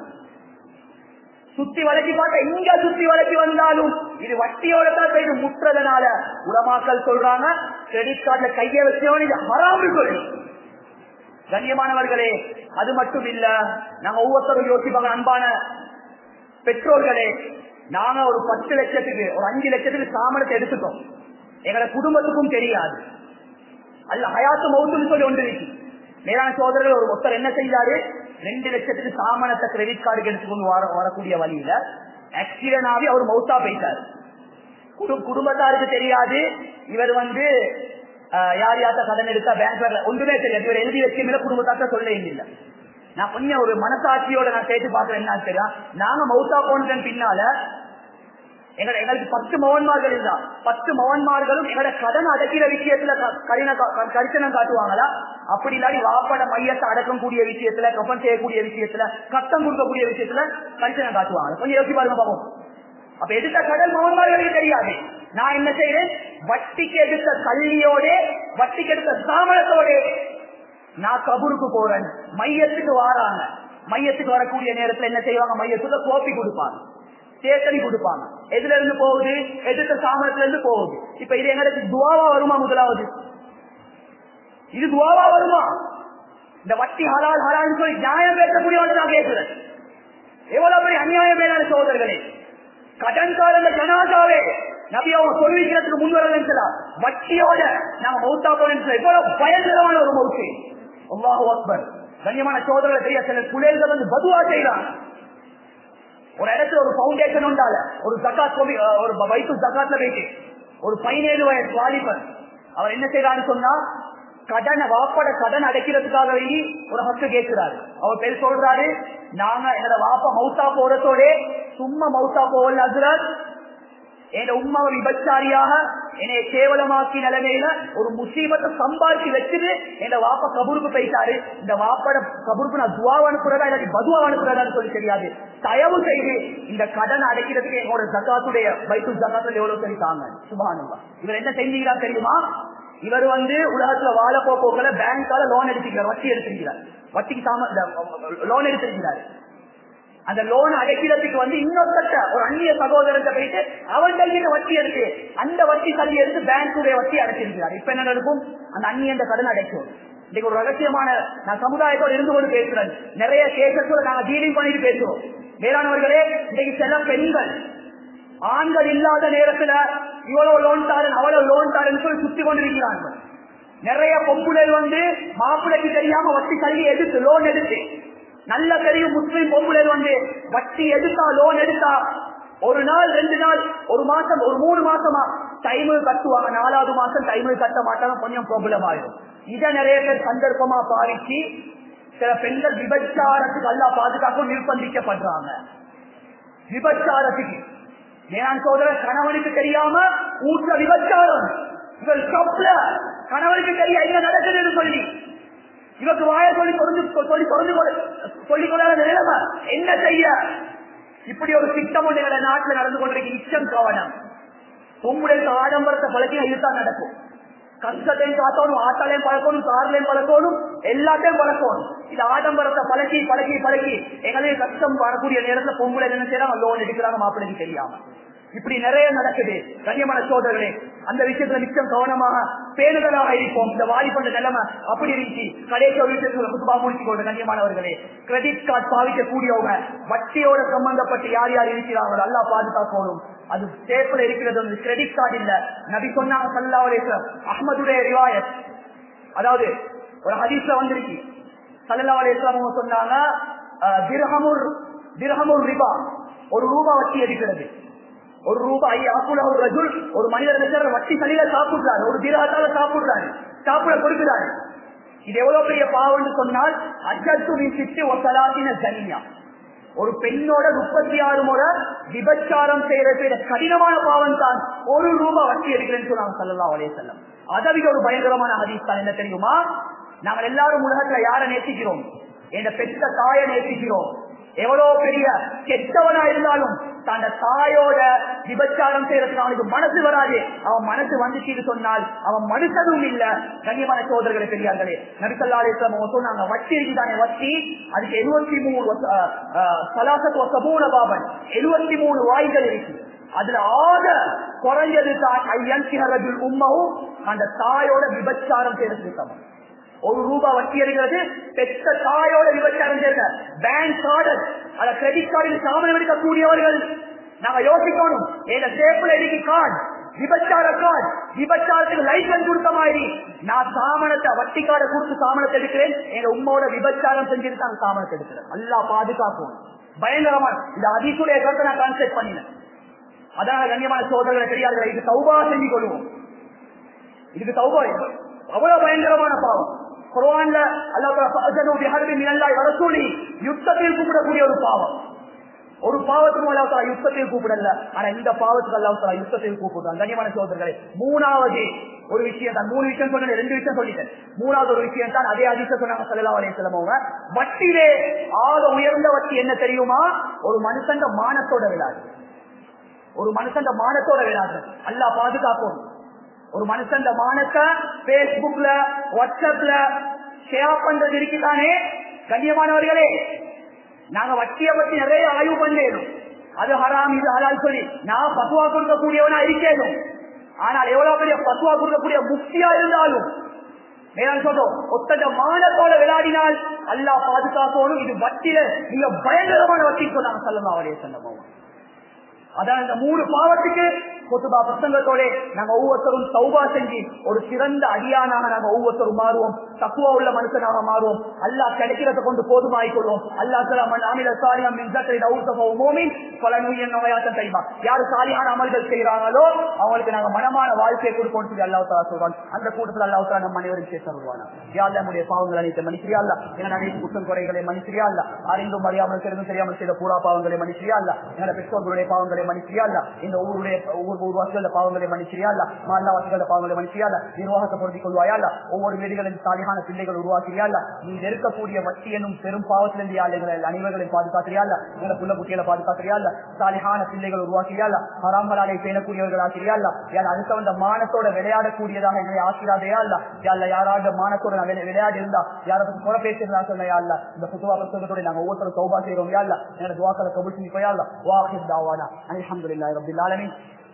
சுத்தி வளர்ச்சி பார்க்க இங்க சுத்தி வளர்ச்சி வந்தாலும் இது வட்டியோட தான் போயிட்டு முட்டுறதுனால உடமாக்கள் சொல்றாங்க கிரெடிட் கார்டுல கைய வச்சவன் இது ஹராமு சொல்லி கண்ணியமானவர்களே அது மட்டும் இல்ல நாங்க ஒவ்வொருத்தரும் யோசிப்பாங்க அன்பான பெற்றோர்களே நாங்க ஒரு பத்து லட்சத்துக்கு ஒரு அஞ்சு லட்சத்துக்கு சாமனத்தை எடுத்துட்டோம் எங்களோட குடும்பத்துக்கும் தெரியாது அல்ல ஹயாத்து மௌத்துன்னு சொல்லி ஒன்று இருக்கு மேலான சோதரர்கள் ஒரு ஒருத்தர் என்ன செய்தாரு ரெண்டு லட்சத்துக்கு சாமானத்தை கிரெடிட் கார்டுக்கு எடுத்துக்கொண்டு வர வரக்கூடிய வழியில ஆக்சிடென்ட் ஆகி அவர் மௌத்தா போயிட்டார் குடும்பத்தாருக்கு தெரியாது இவர் வந்து யார் யார்த்த கடன் எடுத்தா பேங்க்ல ஒன்றுமே தெரியாது இவர் எழுதி வச்சு குடும்பத்தாக்க சொல்ல இல்லை நான் கொஞ்சம் ஒரு மனசாட்சியோட நான் கேட்டு பாக்குறேன் என்ன தெரியும் நாங்க மௌத்தா போனதன் பின்னால எங்க எங்களுக்கு பத்து மவன்மார்கள் இருந்தா பத்து மவன்மார்களும் எங்களோட கடன் அடக்கிற விஷயத்துல கரிசனம் காட்டுவாங்களா அப்படி இல்லாடி வாப்பட மையத்தை அடக்கம் கூடிய விஷயத்துல கப்பன் செய்யக்கூடிய விஷயத்துல கட்டம் கொடுக்கக்கூடிய விஷயத்துல கரிசனம் காட்டுவாங்க கொஞ்சம் யோசிச்சு பாருங்க பாப்போம் அப்ப எடுத்த கடன் மவன்மார்களுக்கு தெரியாது நான் என்ன செய்யறேன் வட்டிக்கு எடுத்த கல்லியோட வட்டிக்கு எடுத்த சாமலத்தோட நான் கபூருக்கு போறேன் மையத்துக்கு வாராங்க மையத்துக்கு வரக்கூடிய நேரத்துல என்ன செய்வாங்க மையத்துக்கு கோப்பி கொடுப்பாங்க சேத்தனி கொடுப்பாங்க எதுல இருந்து போகுது எதிர்த்த சாமனத்துல இருந்து போகுது இப்ப இது எங்களுக்கு துவாவா வருமா முதலாவது இது துவாவா வருமா இந்த வட்டி ஹலால் ஹலால் சொல்லி நியாயம் பேசக்கூடியவன் நான் பேசுறேன் எவ்வளவு பெரிய அநியாயம் மேலான சோதர்களே கடன்காரங்க ஜனாதாவே நபி அவங்க சொல்லிக்கிறதுக்கு முன் வரலன்னு வட்டியோட நாங்க மௌத்தா போனோம் எவ்வளவு பயங்கரமான ஒரு மௌத்து அல்லாஹு அக்பர் கண்ணியமான சோதரர்கள் தெரிய சில குழந்தைகள் வந்து பதுவா செய்யறாங்க ஒரு இடத்துல ஒரு பவுண்டேஷன் உண்டால ஒரு ஜக்காத் கோபி ஒரு வைத்து ஜக்காத்ல போயிட்டு ஒரு பதினேழு வயசு வாலிபர் அவர் என்ன செய்யறான்னு சொன்னா கடனை வாப்பட கடன் அடைக்கிறதுக்காக வேண்டி ஒரு ஹக்கு கேட்கிறாரு அவர் பேர் சொல்றாரு நாங்க என்னோட வாப்பா மௌத்தா போறதோட சும்மா மௌத்தா போவல் ஹசரத் என் உமாவை விபச்சாரியாக என்னை கேவலமாக்கி நிலைமையில ஒரு முசீபத்தை சம்பாதிச்சு வச்சுட்டு என் வாப்பா கபூருக்கு போயிட்டாரு இந்த வாப்பட கபூருக்கு நான் துவா அனுப்புறதா இல்லாட்டி பதுவா அனுப்புறதான்னு சொல்லி தெரியாது தயவு செய்து இந்த கடன் அடைக்கிறதுக்கு என்னோட ஜக்காத்துடைய வைத்து ஜக்காத்துல எவ்வளவு சரி தாங்க சுபானுவா இவர் என்ன செஞ்சீங்களா தெரியுமா இவர் வந்து உலகத்துல வாழ போக்கல பேங்கால லோன் எடுத்துக்கிறார் வட்டி எடுத்திருக்கிறார் வட்டிக்கு சாம லோன் எடுத்திருக்கிறார் அந்த லோன் அடைக்கிறதுக்கு வந்து இன்னொருத்த ஒரு அந்நிய சகோதரத்தை போயிட்டு அவன் கையில வட்டி எடுத்து அந்த வட்டி தள்ளி எடுத்து பேங்குடைய வட்டி அடைச்சிருக்கிறார் இப்ப என்ன நடக்கும் அந்த அந்நிய அந்த கடன் அடைக்கும் இன்னைக்கு ஒரு ரகசியமான நான் சமுதாயத்தோடு இருந்து கொண்டு பேசுறேன் நிறைய கேசஸோட நாங்க டீலிங் பண்ணிட்டு பேசுவோம் வேளாண்வர்களே இன்னைக்கு சில பெண்கள் ஆண்கள் இல்லாத நேரத்துல இவ்வளவு லோன் தாரன் அவ்வளவு லோன் தாரன் சொல்லி சுத்தி கொண்டிருக்கிறார்கள் நிறைய பொம்புகள் வந்து மாப்பிள்ளைக்கு தெரியாம வட்டி தள்ளி எடுத்து லோன் எடுத்து நல்ல தெரியும் முஸ்லீம் பொம்புகள் வந்து வட்டி எடுத்தா லோன் எடுத்தா ஒரு நாள் ரெண்டு நாள் ஒரு மாசம் ஒரு மூணு மாசமா டைமு கட்டுவாங்க நாலாவது மாசம் டைமு கட்ட மாட்டாங்க கொஞ்சம் ப்ராப்ளம் ஆயிடும் இதை நிறைய பேர் சந்தர்ப்பமா பாதிச்சு சில பெண்கள் விபச்சாரத்துக்கு அல்லா பாதுகாக்க நிர்பந்திக்கப்படுறாங்க விபச்சாரத்துக்கு நான் சொல்ற கணவனுக்கு தெரியாம ஊற்ற விபச்சாரம் இவர் ஷாப்ல கணவனுக்கு தெரியா என்ன நடக்குதுன்னு சொல்லி இவருக்கு வாய சொல்லி தொடர்ந்து சொல்லி தொடர்ந்து சொல்லிக் கொள்ளாத நிலைமை என்ன செய்ய இப்படி ஒரு திட்டம் ஒன்று எங்க நாட்டுல நடந்து கொண்டிருக்கு நிச்சயம் கவனம் பொம்புடைய ஆடம்பரத்தை பழக்கி இதுதான் நடக்கும் கஷ்டத்தையும் காத்தோணும் ஆட்டாலையும் பழக்கணும் கார்லையும் பழக்கணும் எல்லாத்தையும் பழக்கணும் இது ஆடம்பரத்தை பழக்கி பழக்கி பழக்கி எங்களையும் கஷ்டம் வரக்கூடிய நேரத்துல பொம்பளை என்ன செய்யறாங்க லோன் எடுக்கிறாங்க மாப்பிள்ளைக்கு தெரியாம இப்படி நிறைய நடக்குது கண்ணியமான சோதர்களே அந்த விஷயத்துல மிச்சம் கவனமாக பேணுதலாக இருப்போம் இந்த வாலிபண்ட நிலைமை அப்படி இருந்துச்சு கடைசி ஒரு விஷயத்துல குத்துபா முடிச்சு கொண்டு கண்ணியமானவர்களே கிரெடிட் கார்டு பாவிக்கக்கூடியவங்க வட்டியோட சம்பந்தப்பட்டு யார் யார் இருக்கிறாங்களோ அல்லா பாதுகாக்கணும் அது சேஃப்ல இருக்கிறது வந்து கிரெடிட் கார்டு இல்ல நபி சொன்னாங்க சல்லா அலேஸ்வரம் அஹமதுடைய ரிவாயத் அதாவது ஒரு ஹதீஸ்ல வந்திருக்கு சல்லா அலேஸ்வரம் சொன்னாங்க திரஹமுர் திரஹமுர் ரிபா ஒரு ரூபா வட்டி எடுக்கிறது ஒரு ரூபாய் ஆக்குல ஒரு ரஜுல் ஒரு மனிதர் வட்டி சளியில சாப்பிடுறாரு ஒரு திரகத்தால சாப்பிடுறாரு சாப்பிட கொடுக்கிறாரு இது எவ்வளவு பெரிய பாவம்னு சொன்னால் அஜத்து வீசிட்டு ஒரு சலாத்தின தனியா ஒரு பெண்ணோட முப்பத்தி ஆறு முறை விபச்சாரம் செய்யறது கடினமான பாவம் தான் ஒரு ரூபாய் வட்டி எடுக்கிறேன்னு சொன்னாங்க சல்லா அலே செல்லம் அதை விட ஒரு பயங்கரமான ஹதீஸ் தான் என்ன தெரியுமா நாங்கள் எல்லாரும் உலகத்துல யாரை நேசிக்கிறோம் என் பெற்ற தாயை நேசிக்கிறோம் எவ்வளவு பெரிய கெட்டவனா இருந்தாலும் தன் தாயோட விபச்சாரம் செய்யறதுக்கு அவனுக்கு மனசு வராது அவன் மனசு வந்துச்சு சொன்னால் அவன் மனுஷனும் இல்ல கண்ணியமான சோதரர்களை பெரியார்களே நபிசல்லாசம் சொன்னாங்க வட்டி இருக்குதானே வட்டி அதுக்கு எழுபத்தி மூணு சலாசத்து சமூன பாபன் எழுபத்தி மூணு வாய்கள் இருக்கு அதுல ஆக குறைஞ்சது தான் ஐயன் உண்மவும் அந்த தாயோட விபச்சாரம் செய்யறதுக்கு சமம் ஒரு ரூபா வட்டி எடுக்கிறது பெற்ற தாயோட விபச்சாரம் செய்யற பேங்க் கார்டு அத கிரெடிட் கார்டில் சாமனம் எடுக்கக்கூடியவர்கள் நாங்க யோசிக்கணும் எங்க சேப்பில் எடுக்க கார்டு விபச்சார கார்டு விபச்சாரத்துக்கு லைசன்ஸ் கொடுத்த மாதிரி நான் சாமனத்தை வட்டி கார்டை கொடுத்து சாமனத்தை எடுக்கிறேன் எங்க உம்மோட விபச்சாரம் செஞ்சுட்டு தான் சாமனத்தை எடுக்கிறேன் நல்லா பாதுகாக்கும் பயங்கரமா இந்த அதிசுடைய கருத்தை நான் கான்செப்ட் பண்ணினேன் அதனால கண்ணியமான சோதரர்களை தெரியாத இது சௌபா செஞ்சு கொள்வோம் இதுக்கு சௌபா அவ்வளவு பயங்கரமான பாவம் குரான்ல வரசூலி யுத்தத்தில் கூப்பிடக்கூடிய ஒரு பாவம் ஒரு பாவத்துக்கும் அல்லாத்தா யுத்தத்தில் கூப்பிடல ஆனா இந்த பாவத்துக்கு அல்லாத்தா யுத்தத்தில் கூப்பிடுறான் கண்ணியமான சோதர்களே மூணாவது ஒரு விஷயம் தான் மூணு விஷயம் சொன்ன ரெண்டு விஷயம் சொல்லிட்டேன் மூணாவது ஒரு விஷயம் தான் அதே அதிசயம் சொன்னாங்க சல்லா அலைய செல்லமவங்க வட்டியிலே ஆக உயர்ந்த வட்டி என்ன தெரியுமா ஒரு மனுஷன் மானத்தோட விழாது ஒரு மனுஷன் மானத்தோட விழாது அல்லா பாதுகாக்கும் ஒரு மனுஷன் மானத்தை பேஸ்புக்ல வாட்ஸ்அப்ல ஷேர் பண்றது இருக்குதானே கண்ணியமானவர்களே நாங்க வட்டியை பத்தி நிறைய ஆய்வு பண்ணேனும் அது ஹராம் இது ஹலால் சொல்லி நான் பசுவா கொடுக்கக்கூடியவனா இருக்கேனும் ஆனால் எவ்வளவு பெரிய பசுவா கொடுக்கக்கூடிய முக்தியா இருந்தாலும் மேலான் சொல்றோம் ஒத்தட மானத்தோட விளையாடினால் அல்லா பாதுகாக்கணும் இது வட்டியில நீங்க பயங்கரமான வட்டி சொன்னாங்க சொல்லலாம் அவரே சொன்ன அதான் இந்த மூணு பாவத்துக்கு கொத்துபா புத்தகத்தோட நாங்க ஒவ்வொருத்தரும் சௌபா செஞ்சு ஒரு சிறந்த அடியானாக நாங்க ஒவ்வொருத்தரும் மாறுவோம் தக்குவா உள்ள மனுஷனாக மாறுவோம் அல்லாஹ் கிடைக்கிறத கொண்டு போதுமாய் கொள்வோம் அல்லாஹ் தலா அமில சாலியம் மின் ஜக்கரி தௌசஃப உமூமின் பல நூயன் நோயாட்டம் தெரியுமா யாரு சாலியான அமல்கள் செய்யறாங்களோ அவங்களுக்கு நாங்க மனமான வாழ்க்கையை கொடுப்போம் சொல்லி அல்லாஹ் தலா சொல்றான் அந்த கூட்டத்தில் அல்லாஹ் தலா நம்ம அனைவரும் சேர்த்து வருவானா யார் நம்முடைய பாவங்கள் அனைத்து மனுஷரியா அல்ல எங்க அனைத்து குற்றம் குறைகளை மனுஷரியா அல்ல அறிந்தும் அறியாமல் தெரிந்தும் தெரியாமல் செய்த பூரா பாவங்களை மனுஷரியா அல்ல எங்களோட பெற்றோர்களுடைய பாவங்களை மனுஷரியா அல்ல இந்த ஊருடைய ஊர் ஊர்வாசிகள பாவங்களை மனுஷரியா அல்ல மாநிலவாசிகள பாவங்களை மனுஷரியா அல்ல நிர்வாகத்தை பொருந்திக் கொள்வாயா அல்ல ஒவ்வொரு வீடுகளின் சாலிகான பிள்ளைகள் உருவாக்கிறியா அல்ல நீ இருக்கக்கூடிய வட்டி எனும் பெரும் பாவத்திலிருந்து யாழ்களை அனைவர்களையும் பாதுகாக்கிறியா இல்ல எங்களை புள்ள குட்டிகளை பாதுகாக்கிறியா இல்ல சாலிகான பிள்ளைகள் உருவாக்கிறியா இல்ல ஹராமலாலை பேணக்கூடியவர்கள் ஆக்கிறியா இல்ல யார் அடுத்த வந்த மானத்தோட விளையாடக்கூடியதாக எங்களை ஆசிராதையா இல்ல யாரில் யாராவது மானத்தோட நான் விளை- விளையாடி இருந்தா யாரை பத்தி குறை பேசியிருந்தா சொன்னையா இல்ல இந்த புத்துவா புத்தகத்தோட நாங்க ஒவ்வொருத்தரும் சௌபா செய்யறோம் யா இல்ல என்னோட துவாக்களை கபுல் செஞ்சு போயா இல்ல வாஹித் தாவானா அல்ஹம்துலில்லாஹி ரப்பில் ஆலமீன்